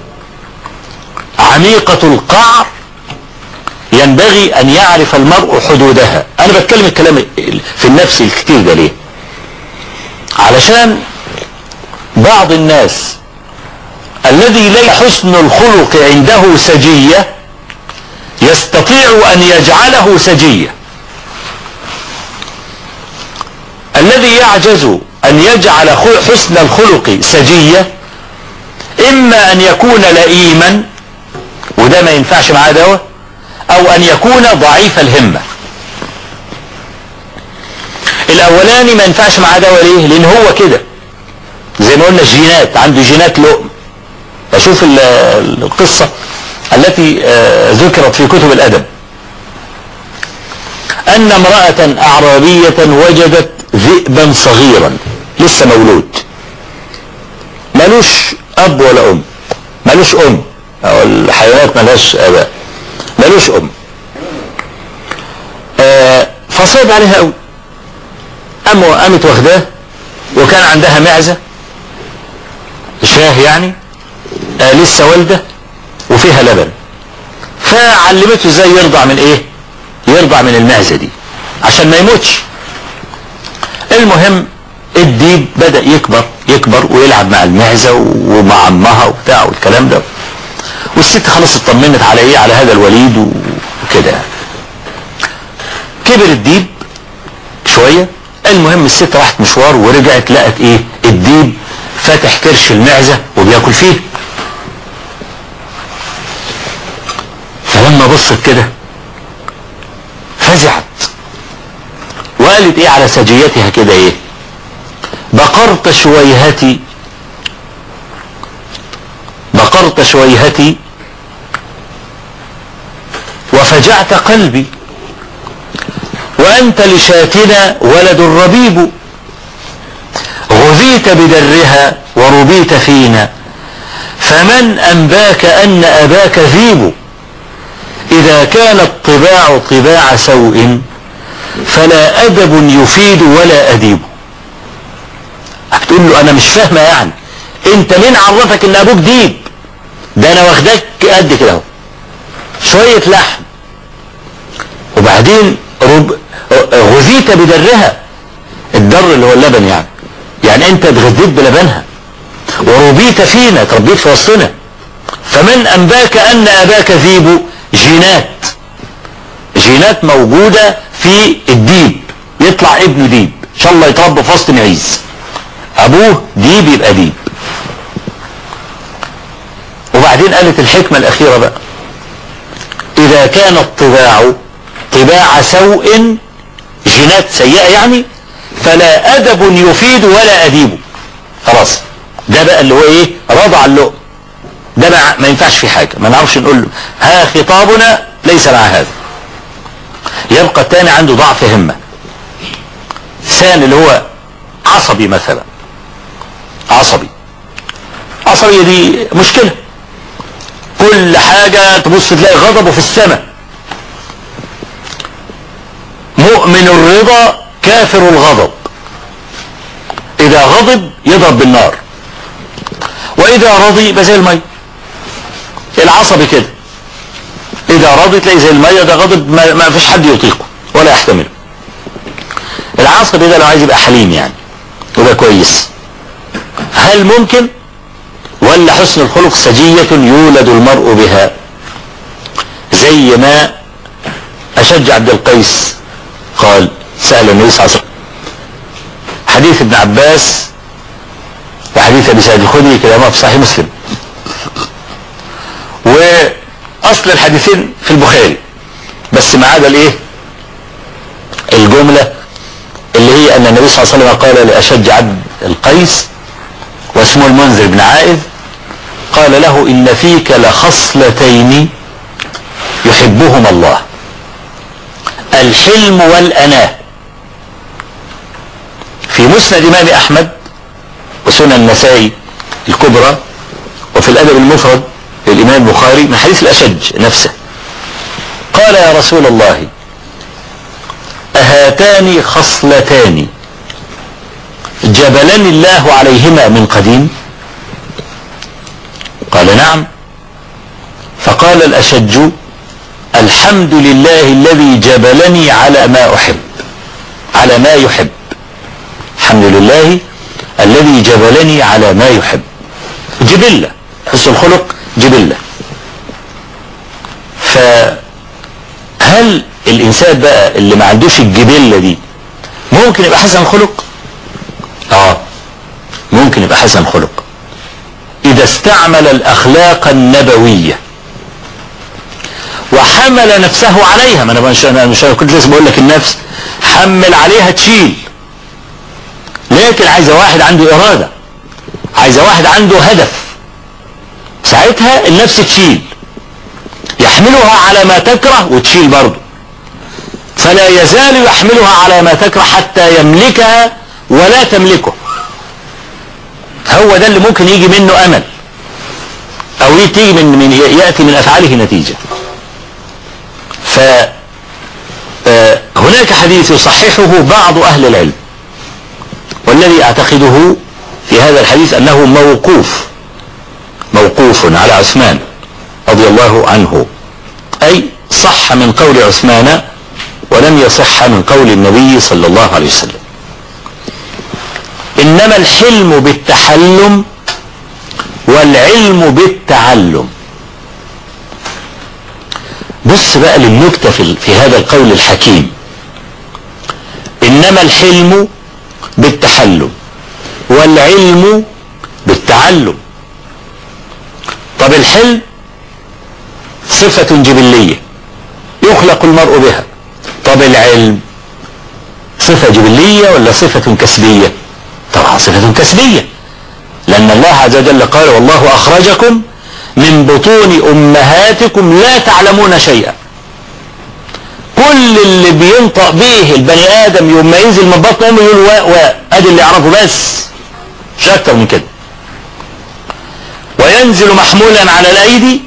عميقة القعر ينبغي ان يعرف المرء حدودها انا بتكلم الكلام في النفس الكتير ده ليه علشان بعض الناس الذي ليس حسن الخلق عنده سجية يستطيع ان يجعله سجية الذي يعجز ان يجعل حسن الخلق سجية اما ان يكون لئيما وده ما ينفعش معاه دواء او ان يكون ضعيف الهمة الاولاني ما ينفعش معاه دواء ليه لان هو كده زي ما قلنا الجينات عنده جينات لؤم اشوف القصة التي ذكرت في كتب الادب ان امرأة اعرابية وجدت ذئبا صغيرا لسه مولود ملوش اب ولا ام ملوش ام او الحيوانات ملهاش اباء ملوش ام آه فصعب عليها قوي قام قامت واخداه وكان عندها معزة شاه يعني آه لسه والدة وفيها لبن فعلمته ازاي يرضع من ايه يرضع من المعزة دي عشان ما يموتش المهم الديب بدأ يكبر يكبر ويلعب مع المعزة ومع عمها وبتاع والكلام ده والست خلاص اطمنت على ايه على هذا الوليد وكده كبر الديب شوية المهم الست راحت مشوار ورجعت لقت ايه الديب فاتح كرش المعزة وبياكل فيه فلما بصت كده فزعت وقالت ايه على سجيتها كده ايه بقرت شويهتي بقرت شويهتي وفجعت قلبي وأنت لشاتنا ولد ربيب غذيت بدرها وربيت فينا فمن أنباك أن أباك ذيب إذا كان الطباع طباع سوء فلا أدب يفيد ولا أديب بتقول له أنا مش فاهمة يعني أنت مين عرفك أن أبوك ديب ده أنا واخدك قد كده اهو شوية لحم وبعدين رب غذيت بدرها الدر اللي هو اللبن يعني يعني انت اتغذيت بلبنها وربيت فينا تربيت في وسطنا فمن انباك ان اباك ذيب جينات جينات موجودة في الديب يطلع ابنه ديب ان شاء الله يتربى في وسط معيز ابوه ديب يبقى ديب وبعدين قالت الحكمة الاخيرة بقى اذا كان الطباع طباع سوء جينات سيئة يعني فلا أدب يفيد ولا أديب خلاص ده بقى اللي هو ايه رضع اللؤم ده ما, ما ينفعش في حاجة ما نعرفش نقول له ها خطابنا ليس مع هذا يبقى الثاني عنده ضعف همة ثاني اللي هو عصبي مثلا عصبي عصبية دي مشكلة كل حاجة تبص تلاقي غضبه في السماء مؤمن الرضا كافر الغضب اذا غضب يضرب بالنار واذا رضي يبقى زي المي العصبي كده اذا رضي تلاقي زي المية ده غضب ما, ما فيش حد يطيقه ولا يحتمله العصبي ده لو عايز يبقى حليم يعني يبقى كويس هل ممكن ولا حسن الخلق سجية يولد المرء بها زي ما أشج عبد القيس قال سأل النبي صلى الله عليه وسلم حديث ابن عباس وحديث ابي سعيد الخدري كلاهما في صحيح مسلم واصل الحديثين في البخاري بس ما عدا الايه الجملة اللي هي ان النبي صلى الله عليه وسلم قال لاشج عبد القيس واسمه المنذر بن عائذ قال له ان فيك لخصلتين يحبهما الله الحلم والأناه في مسند إمام أحمد وسنن النسائي الكبرى وفي الأدب المفرد للإمام البخاري من حديث الأشج نفسه قال يا رسول الله أهاتان خصلتان جبلني الله عليهما من قديم قال نعم فقال الأشج الحمد لله الذي جبلني على ما أحب على ما يحب الحمد لله الذي جبلني على ما يحب جبلة حسن الخلق جبلة فهل الإنسان بقى اللي ما عندوش الجبلة دي ممكن يبقى حسن خلق اه ممكن يبقى حسن خلق إذا استعمل الأخلاق النبوية وحمل نفسه عليها ما انا مش انا مش انا كنت لسه بقول لك النفس حمل عليها تشيل لكن عايزه واحد عنده اراده عايزه واحد عنده هدف ساعتها النفس تشيل يحملها على ما تكره وتشيل برضه فلا يزال يحملها على ما تكره حتى يملكها ولا تملكه هو ده اللي ممكن يجي منه امل او تيجي من, من ياتي من افعاله نتيجه فهناك حديث يصححه بعض أهل العلم والذي أعتقده في هذا الحديث أنه موقوف موقوف على عثمان رضي الله عنه أي صح من قول عثمان ولم يصح من قول النبي صلى الله عليه وسلم إنما الحلم بالتحلم والعلم بالتعلم بص بقى للنكتة في, في هذا القول الحكيم إنما الحلم بالتحلم والعلم بالتعلم طب الحلم صفة جبلية يخلق المرء بها طب العلم صفة جبلية ولا صفة كسبية طبعا صفة كسبية لأن الله عز وجل قال والله أخرجكم من بطون أمهاتكم لا تعلمون شيئا كل اللي بينطق به البني آدم يوم ما ينزل من بطن أمه يقول واء واء أدي اللي يعرفه بس مش أكتر من كده وينزل محمولا على الأيدي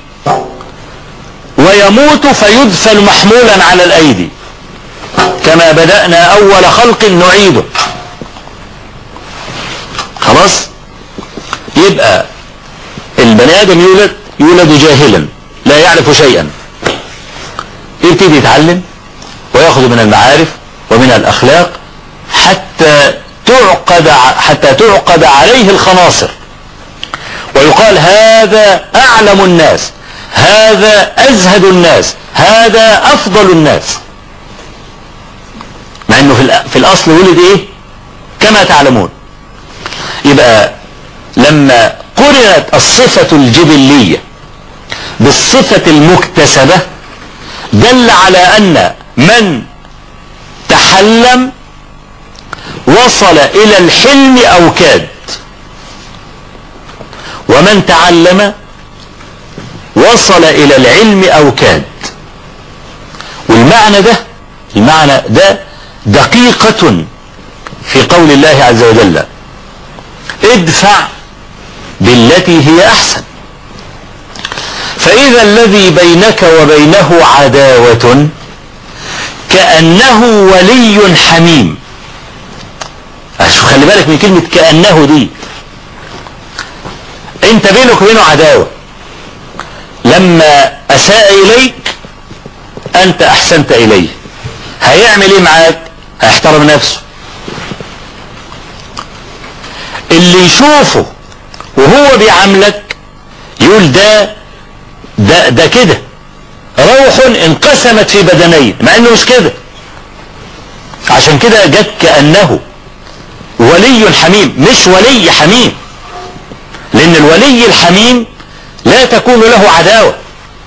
ويموت فيدفن محمولا على الأيدي كما بدأنا أول خلق نعيده خلاص يبقى البني ادم يولد يولد جاهلا لا يعرف شيئا يبتدي يتعلم وياخذ من المعارف ومن الاخلاق حتى تعقد حتى تعقد عليه الخناصر ويقال هذا اعلم الناس هذا ازهد الناس هذا افضل الناس مع انه في, في الاصل ولد ايه كما تعلمون يبقى لما قرنت الصفة الجبلية بالصفة المكتسبة دل على أن من تحلم وصل إلى الحلم أو كاد ومن تعلم وصل إلى العلم أو كاد والمعنى ده المعنى ده دقيقة في قول الله عز وجل ادفع بالتي هي أحسن فإذا الذي بينك وبينه عداوة كأنه ولي حميم شوف خلي بالك من كلمة كأنه دي انت بينك وبينه عداوة لما اساء اليك انت احسنت اليه هيعمل ايه معاك هيحترم نفسه اللي يشوفه وهو بيعاملك يقول ده ده ده كده روح انقسمت في بدنين مع انه مش كده عشان كده جت كأنه ولي حميم مش ولي حميم لان الولي الحميم لا تكون له عداوة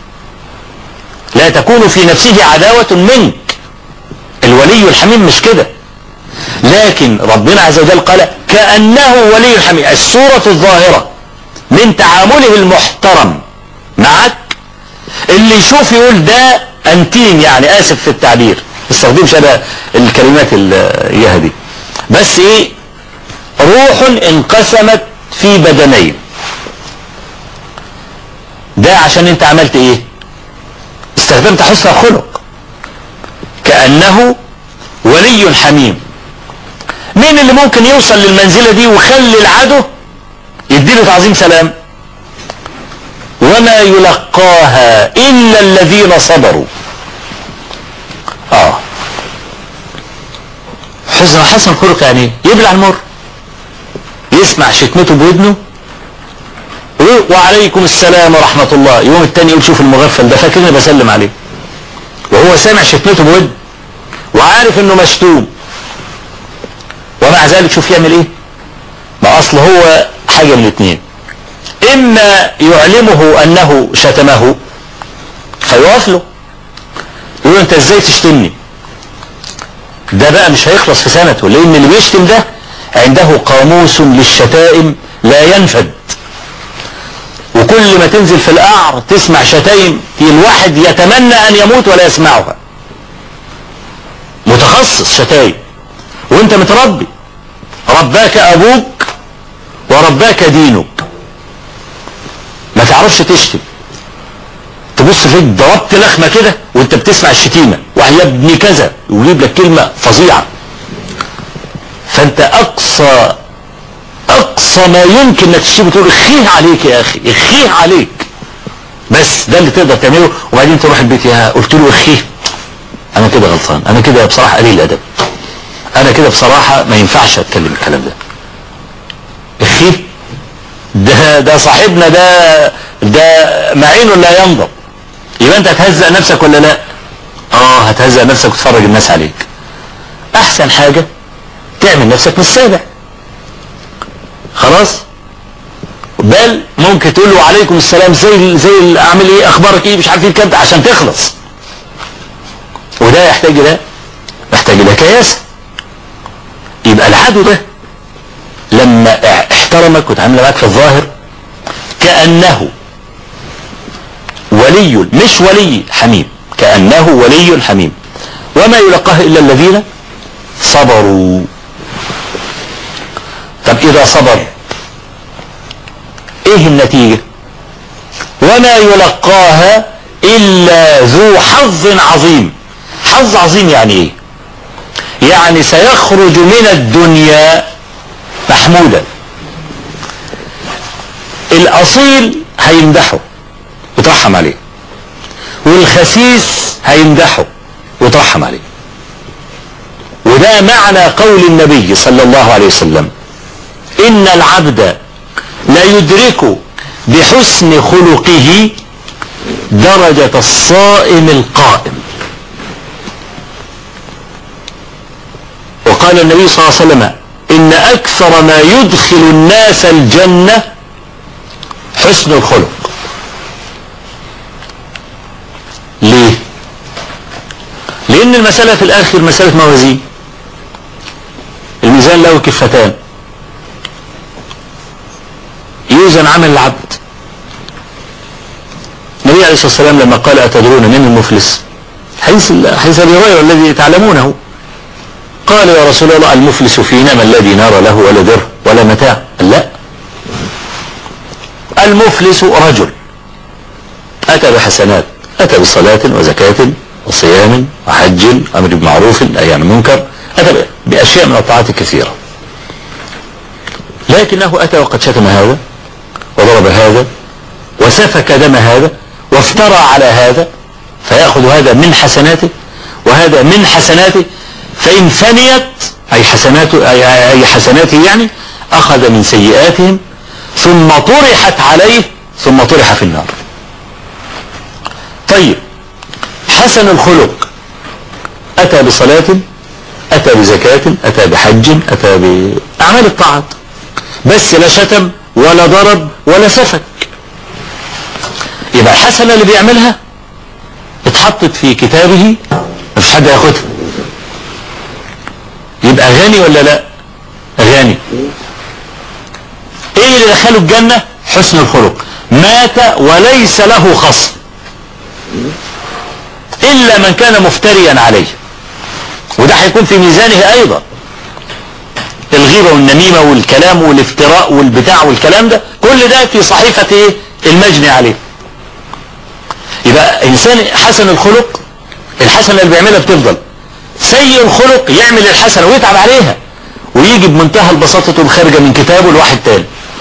لا تكون في نفسه عداوة منك الولي الحميم مش كده لكن ربنا عز وجل قال كأنه ولي حميم الصورة الظاهرة من تعامله المحترم معك اللي يشوف يقول ده انتيم يعني اسف في التعبير استخدمش انا الكلمات الاياها دي بس ايه روح انقسمت في بدنين ده عشان انت عملت ايه استخدمت حسن خلق كأنه ولي حميم مين اللي ممكن يوصل للمنزلة دي ويخلي العدو يديله تعظيم سلام وما يلقاها إلا الذين صبروا آه حسن حسن خلق يعني يبلع المر يسمع شتمته بودنه وعليكم السلام ورحمة الله يوم التاني يقول شوف المغفل ده فاكرني بسلم عليه وهو سامع شتمته بود وعارف انه مشتوم ومع ذلك شوف يعمل ايه ما اصل هو حاجة من الاثنين اما يعلمه انه شتمه فيقف له يقول انت ازاي تشتمني ده بقى مش هيخلص في سنته لان اللي بيشتم ده عنده قاموس للشتائم لا ينفد وكل ما تنزل في القعر تسمع شتايم الواحد يتمنى ان يموت ولا يسمعها متخصص شتايم وانت متربي رباك ابوك ورباك دينك ما تعرفش تشتم تبص فيك ضربت لخمة كده وانت بتسمع الشتيمة وهي ابني كذا ويجيب لك كلمة فظيعة فانت اقصى اقصى ما يمكن انك تشتمه تقول اخيه عليك يا اخي اخيه عليك بس ده اللي تقدر تعمله وبعدين تروح البيت يا قلت له اخيه انا كده غلطان انا كده بصراحة قليل الادب انا كده بصراحة ما ينفعش اتكلم الكلام ده اخيه ده ده صاحبنا ده ده معينه لا ينضب يبقى انت هتهزق نفسك ولا لا اه هتهزق نفسك وتفرج الناس عليك احسن حاجة تعمل نفسك مش سابع خلاص بل ممكن تقول له عليكم السلام زي زي اعمل ايه اخبارك ايه مش عارف ايه الكلام عشان تخلص وده يحتاج الى يحتاج الى كياسه يبقى العدو ده لما احترمك وتعامل معاك في الظاهر كأنه ولي مش ولي حميم كأنه ولي حميم وما يلقاه إلا الذين صبروا طب إذا صبر إيه النتيجة وما يلقاها إلا ذو حظ عظيم حظ عظيم يعني إيه يعني سيخرج من الدنيا محمودا الأصيل هيمدحه وترحم عليه والخسيس هيمدحه وترحم عليه وده معنى قول النبي صلى الله عليه وسلم إن العبد لا يدرك بحسن خلقه درجة الصائم القائم وقال النبي صلى الله عليه وسلم إن أكثر ما يدخل الناس الجنة حسن الخلق ليه لأن المسألة في الآخر مسألة موازين الميزان له كفتان يوزن عمل العبد عليه الصلاة والسلام لما قال أتدرون من المفلس حيث حيث أبي هريرة الذي تعلمونه قال يا رسول الله المفلس فينا من الذي نرى له ولا در ولا متاع لا المفلس رجل أتى بحسنات أتى بصلاة وزكاة وصيام وحج أمر بمعروف أي عن منكر أتى بأشياء من الطاعات الكثيرة لكنه أتى وقد شتم هذا وضرب هذا وسفك دم هذا وافترى على هذا فيأخذ هذا من حسناته وهذا من حسناته فإن فنيت أي حسناته أي حسناته يعني أخذ من سيئاتهم ثم طرحت عليه ثم طرح في النار طيب حسن الخلق أتى بصلاة أتى بزكاة أتى بحج أتى بأعمال الطاعات بس لا شتم ولا ضرب ولا سفك يبقى الحسنة اللي بيعملها اتحطت في كتابه مفيش حد ياخدها يبقى غني ولا لا غني ايه اللي دخله الجنة حسن الخلق مات وليس له خصم الا من كان مفتريا عليه وده هيكون في ميزانه ايضا الغيبة والنميمة والكلام والافتراء والبتاع والكلام ده كل ده في صحيفة ايه المجني عليه يبقى انسان حسن الخلق الحسنة اللي بيعملها بتفضل سيء الخلق يعمل الحسنة ويتعب عليها ويجي بمنتهى البساطة تقوم خارجة من كتابه لواحد تاني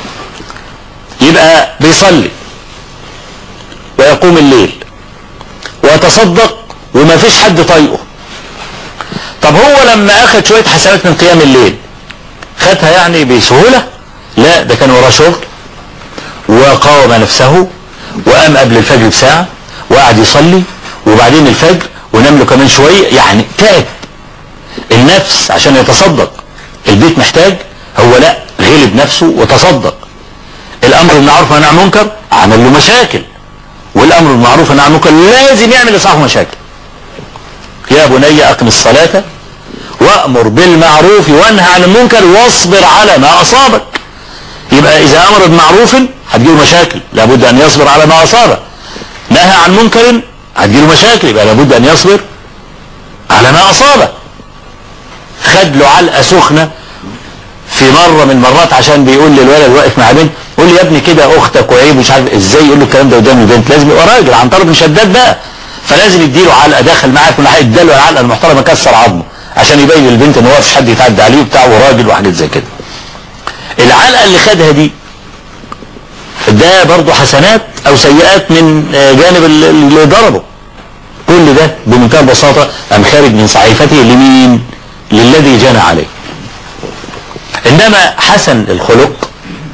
يبقى بيصلي ويقوم الليل ويتصدق وما فيش حد طايقه طب هو لما اخذ شوية حسنات من قيام الليل خدها يعني بسهولة لا ده كان وراه شغل وقاوم نفسه وقام قبل الفجر بساعة وقعد يصلي وبعدين الفجر ونام له كمان شوية يعني تعب النفس عشان يتصدق البيت محتاج هو لا غلب نفسه وتصدق الامر بالمعروف والنهي عن المنكر عمل له مشاكل والامر بالمعروف والنهي عن المنكر لازم يعمل لصاحبه مشاكل يا بني اقم الصلاه وامر بالمعروف وانهى عن المنكر واصبر على ما اصابك يبقى اذا امر بمعروف هتجيله مشاكل لابد ان يصبر على ما اصابه نهى عن منكر هتجيله مشاكل يبقى لابد ان يصبر على ما اصابه خد له علقه سخنه في مره من المرات عشان بيقول للولد واقف مع بنت قول لي يا ابني كده اختك وعيب مش عارف ازاي يقول له الكلام ده قدام البنت لازم يبقى راجل عن طرف شداد بقى فلازم يديله علقه داخل معاه كل حاجه اداله العلقه المحترمه كسر عظمه عشان يبين للبنت ان هو مفيش حد يتعدى عليه وبتاع وراجل وحاجات زي كده العلقه اللي خدها دي ده برضه حسنات او سيئات من جانب اللي ضربه كل ده بمنتهى البساطه ام خارج من صحيفته لمين للذي جنى عليه انما حسن الخلق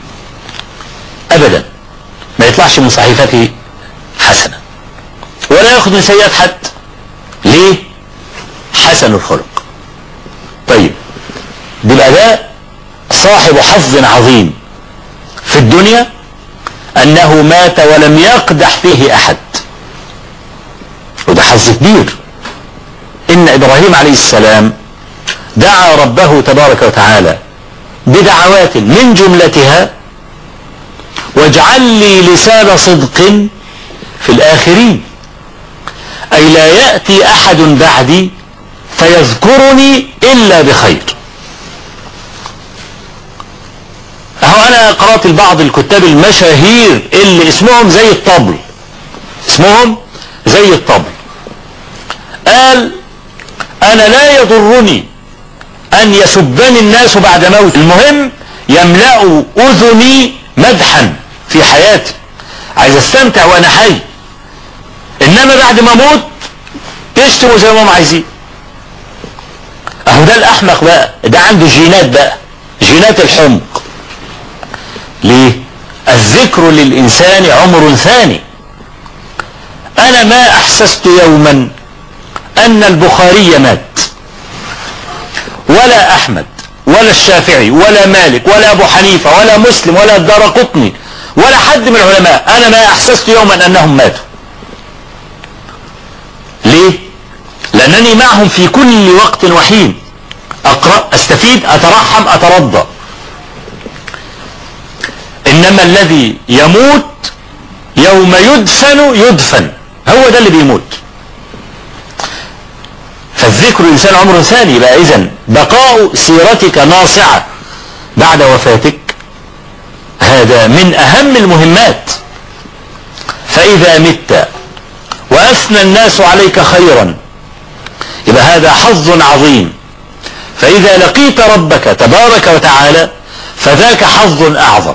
ابدا ما يطلعش من صحيفته حسنه ولا ياخذ من سيئات حد ليه حسن الخلق طيب بيبقى ده صاحب حظ عظيم في الدنيا انه مات ولم يقدح فيه احد وده حظ كبير ان ابراهيم عليه السلام دعا ربه تبارك وتعالى بدعوات من جملتها واجعل لي لسان صدق في الاخرين اي لا يأتي احد بعدي فيذكرني الا بخير اهو انا قرأت البعض الكتاب المشاهير اللي اسمهم زي الطبل اسمهم زي الطبل قال انا لا يضرني ان يسبني الناس بعد موت المهم يملأوا اذني مدحا في حياتي عايز استمتع وانا حي انما بعد ما اموت يشتموا زي ما هم عايزين اهو ده الاحمق بقى ده عنده جينات بقى جينات الحمق ليه الذكر للانسان عمر ثاني انا ما احسست يوما ان البخاري مات ولا احمد ولا الشافعي ولا مالك ولا ابو حنيفة ولا مسلم ولا الدار قطني ولا حد من العلماء انا ما احسست يوما انهم ماتوا ليه لانني معهم في كل وقت وحين اقرأ استفيد اترحم اترضى انما الذي يموت يوم يدفن يدفن هو ده اللي بيموت فالذكر الإنسان عمره ثاني يبقى إذن بقاء سيرتك ناصعة بعد وفاتك هذا من أهم المهمات فإذا مت وأثنى الناس عليك خيرا يبقى هذا حظ عظيم فإذا لقيت ربك تبارك وتعالى فذاك حظ أعظم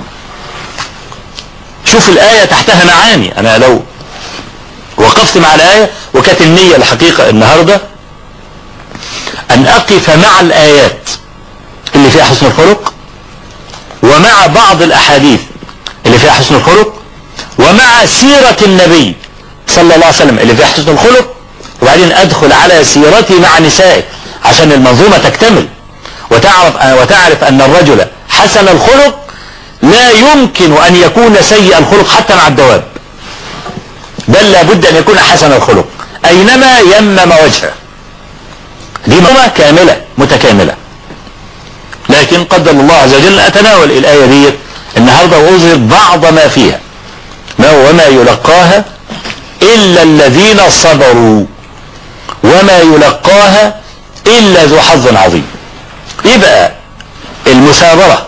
شوف الآية تحتها معاني أنا لو وقفت مع الآية وكانت النية الحقيقة النهاردة أن أقف مع الآيات اللي فيها حسن الخلق ومع بعض الأحاديث اللي فيها حسن الخلق ومع سيرة النبي صلى الله عليه وسلم اللي فيها حسن الخلق وبعدين أدخل على سيرتي مع نسائه عشان المنظومة تكتمل وتعرف, وتعرف أن الرجل حسن الخلق لا يمكن أن يكون سيء الخلق حتى مع الدواب بل لابد أن يكون حسن الخلق أينما يمم وجهه دي منظومة كاملة متكاملة لكن قدر الله عز وجل أتناول الآية دي النهاردة وأظهر بعض ما فيها ما وما يلقاها إلا الذين صبروا وما يلقاها إلا ذو حظ عظيم يبقى المثابرة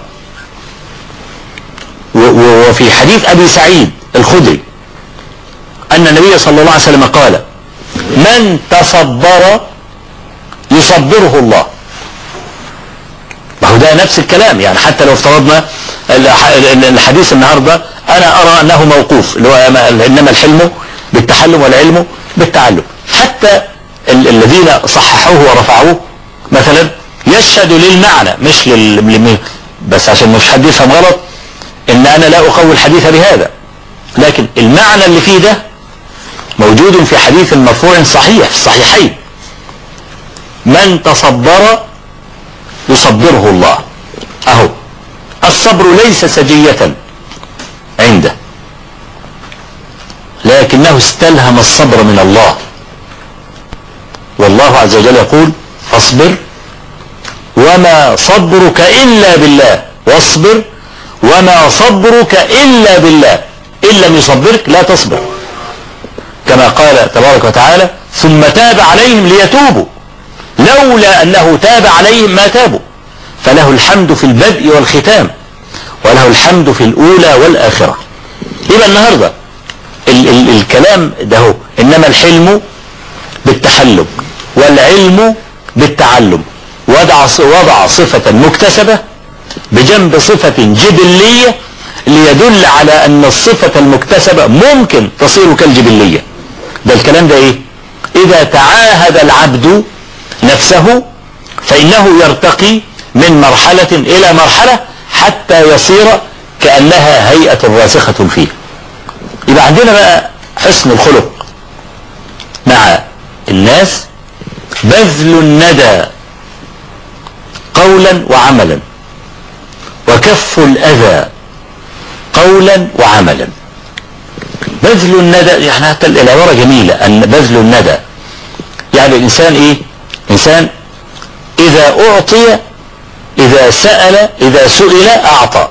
وفي حديث أبي سعيد الخدري أن النبي صلى الله عليه وسلم قال من تصبر يصبره الله ما هو ده نفس الكلام يعني حتى لو افترضنا الحديث النهاردة أنا أرى أنه موقوف اللي هو إنما الحلم بالتحلم والعلم بالتعلم حتى الذين صححوه ورفعوه مثلا يشهد للمعنى مش لل بس عشان مش حد يفهم غلط ان انا لا اقوي الحديث بهذا لكن المعنى اللي فيه ده موجود في حديث مرفوع صحيح في الصحيحين من تصبر يصبره الله اهو الصبر ليس سجية عنده لكنه استلهم الصبر من الله والله عز وجل يقول فاصبر وما صبرك إلا بالله واصبر وما صبرك إلا بالله إن لم يصبرك لا تصبر كما قال تبارك وتعالى ثم تاب عليهم ليتوبوا لولا أنه تاب عليهم ما تابوا فله الحمد في البدء والختام وله الحمد في الأولى والآخرة يبقى النهاردة ال ال الكلام ده هو إنما الحلم بالتحلم والعلم بالتعلم وضع وضع صفة مكتسبة بجنب صفة جبلية ليدل على أن الصفة المكتسبة ممكن تصير كالجبلية ده الكلام ده إيه إذا تعاهد العبد نفسه فإنه يرتقي من مرحلة إلى مرحلة حتى يصير كأنها هيئة راسخة فيه يبقى عندنا بقى حسن الخلق مع الناس بذل الندى قولا وعملا وكف الأذى قولا وعملا بذل الندى يعني حتى العبارة جميلة أن بذل الندى يعني الإنسان إيه إنسان إذا أعطي إذا سأل إذا سئل أعطى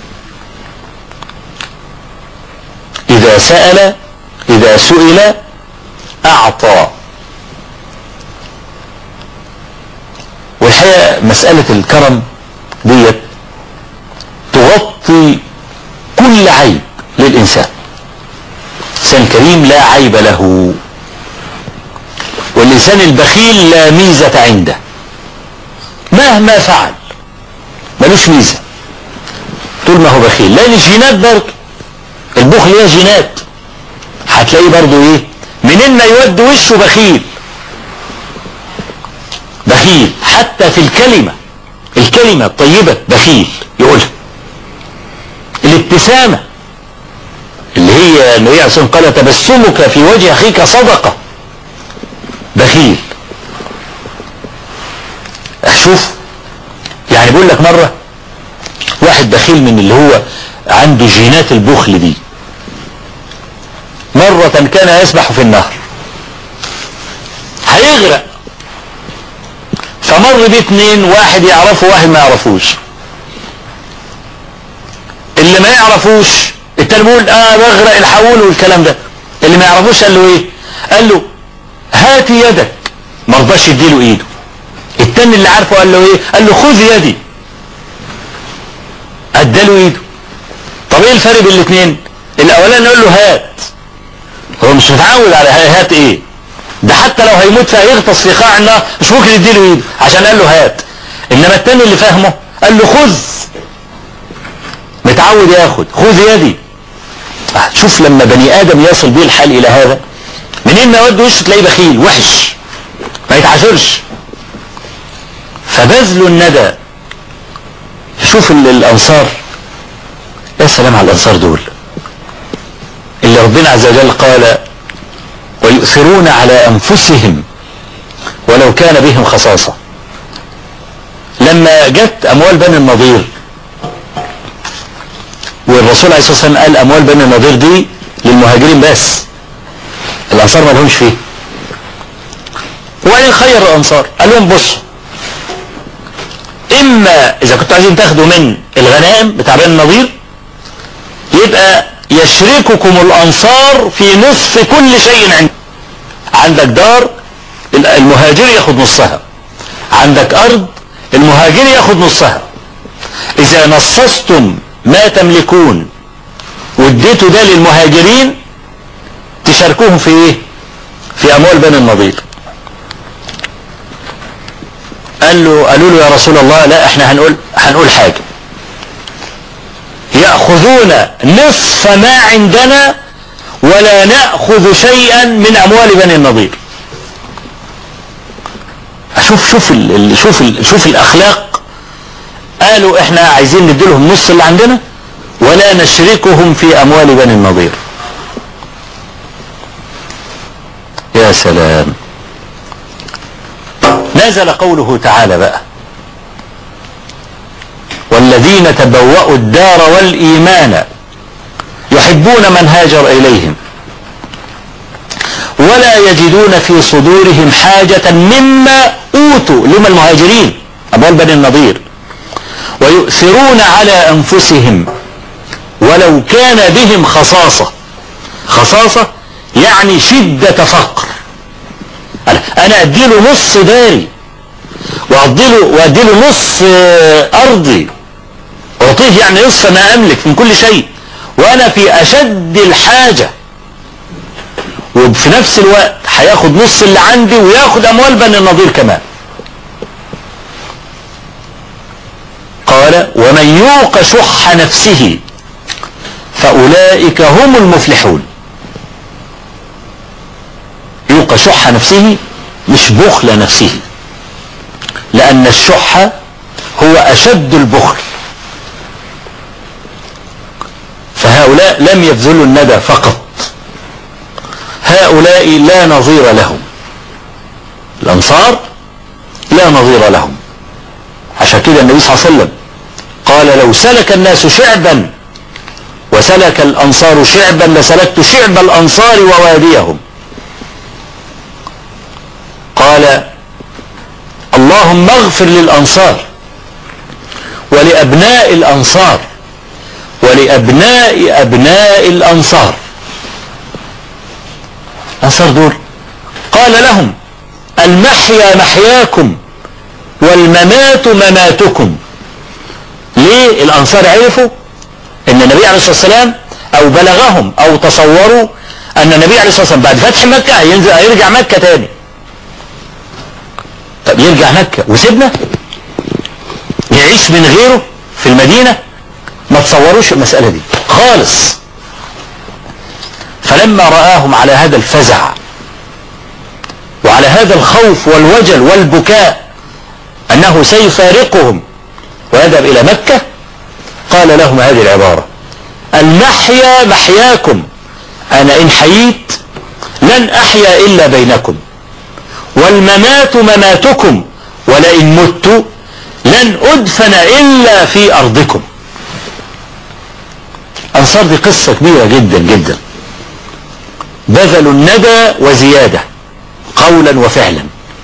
إذا سأل إذا سئل أعطى والحقيقة مسألة الكرم ديت تغطي كل عيب للإنسان إنسان كريم لا عيب له والإنسان البخيل لا ميزة عنده مهما فعل ملوش ميزة طول ما هو بخيل لأن الجينات برضه البخل هي جينات هتلاقيه برضه ايه منين ما يود وشه بخيل بخيل حتى في الكلمة الكلمة الطيبة بخيل يقولها الابتسامة اللي هي النبي عليه قال تبسمك في وجه أخيك صدقة بخيل اشوف يعني بقول لك مرة واحد بخيل من اللي هو عنده جينات البخل دي مرة كان يسبح في النهر هيغرق فمر بيه اتنين واحد يعرفه واحد ما يعرفوش اللي ما يعرفوش التاني بيقول اه بغرق الحول والكلام ده اللي ما يعرفوش قال له ايه قال له هات يدك ما رضاش يديله ايده التاني اللي عارفه قال له ايه قال له خذ يدي اداله ايده طب ايه الفرق بين الاثنين الاولاني يقول له هات هو مش متعود على هات ايه ده حتى لو هيموت فهيغطس في قاع النار مش ممكن يديله ايده عشان قال له هات انما التاني اللي فاهمه قال له خذ متعود ياخد خذ يدي شوف لما بني ادم يصل بيه الحال الى هذا منين ما يود وشه تلاقيه بخيل وحش ما يتعاشرش فبذل الندى شوف الانصار يا سلام على الانصار دول اللي ربنا عز وجل قال ويؤثرون على انفسهم ولو كان بهم خصاصة لما جت اموال بني النضير والرسول عليه الصلاة والسلام قال اموال بني النضير دي للمهاجرين بس الانصار ما لهمش فيه وبعدين خير الانصار قال لهم بصوا اما اذا كنتوا عايزين تاخدوا من الغنائم بتاع بني النضير يبقى يشرككم الانصار في نصف كل شيء عندك عندك دار المهاجر ياخد نصها عندك ارض المهاجر ياخد نصها اذا نصصتم ما تملكون واديتوا ده للمهاجرين تشاركوهم في ايه في اموال بني النضير قال له قالوا له يا رسول الله لا احنا هنقول هنقول حاجة يأخذون نصف ما عندنا ولا نأخذ شيئا من اموال بني النضير شوف شوف ال شوف ال شوف الاخلاق قالوا احنا عايزين نديلهم نص اللي عندنا ولا نشركهم في اموال بني النضير يا سلام نزل قوله تعالى بقى والذين تبوأوا الدار والإيمان يحبون من هاجر إليهم ولا يجدون في صدورهم حاجة مما أوتوا لما المهاجرين أبوال بني النضير ويؤثرون على أنفسهم ولو كان بهم خصاصة خصاصة يعني شدة فقر انا اديله نص داري واديله واديله نص ارضي اعطيه يعني نصف ما املك من كل شيء وانا في اشد الحاجة وفي نفس الوقت هياخد نص اللي عندي وياخد اموال بني النضير كمان قال ومن يوق شح نفسه فاولئك هم المفلحون يوق شح نفسه مش بخل نفسه لأن الشح هو أشد البخل فهؤلاء لم يبذلوا الندى فقط هؤلاء لا نظير لهم الأنصار لا نظير لهم عشان كده النبي صلى الله عليه وسلم قال لو سلك الناس شعبا وسلك الأنصار شعبا لسلكت شعب الأنصار وواديهم قال اللهم اغفر للأنصار ولأبناء الأنصار ولأبناء أبناء الأنصار الأنصار دول قال لهم المحيا محياكم والممات مماتكم ليه الأنصار عرفوا ان النبي عليه الصلاة والسلام او بلغهم او تصوروا ان النبي عليه الصلاة والسلام بعد فتح مكة هينزل هيرجع مكة تاني طب يرجع مكة وسيبنا يعيش من غيره في المدينة ما تصوروش المسألة دي خالص فلما رآهم على هذا الفزع وعلى هذا الخوف والوجل والبكاء أنه سيفارقهم ويذهب إلى مكة قال لهم هذه العبارة المحيا محياكم أنا إن حييت لن أحيا إلا بينكم والممات مماتكم ولئن مت لن أدفن إلا في أرضكم أنصار دي قصة كبيرة جدا جدا بذلوا الندى وزيادة قولا وفعلا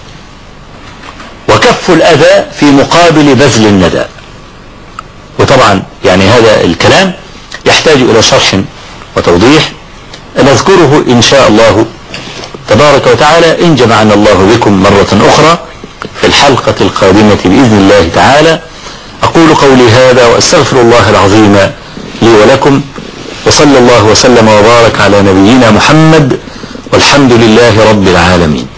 وكفوا الأذى في مقابل بذل الندى وطبعا يعني هذا الكلام يحتاج إلى شرح وتوضيح نذكره إن شاء الله تبارك وتعالى إن جمعنا الله بكم مرة أخرى في الحلقة القادمة بإذن الله تعالى أقول قولي هذا وأستغفر الله العظيم لي ولكم وصلى الله وسلم وبارك على نبينا محمد والحمد لله رب العالمين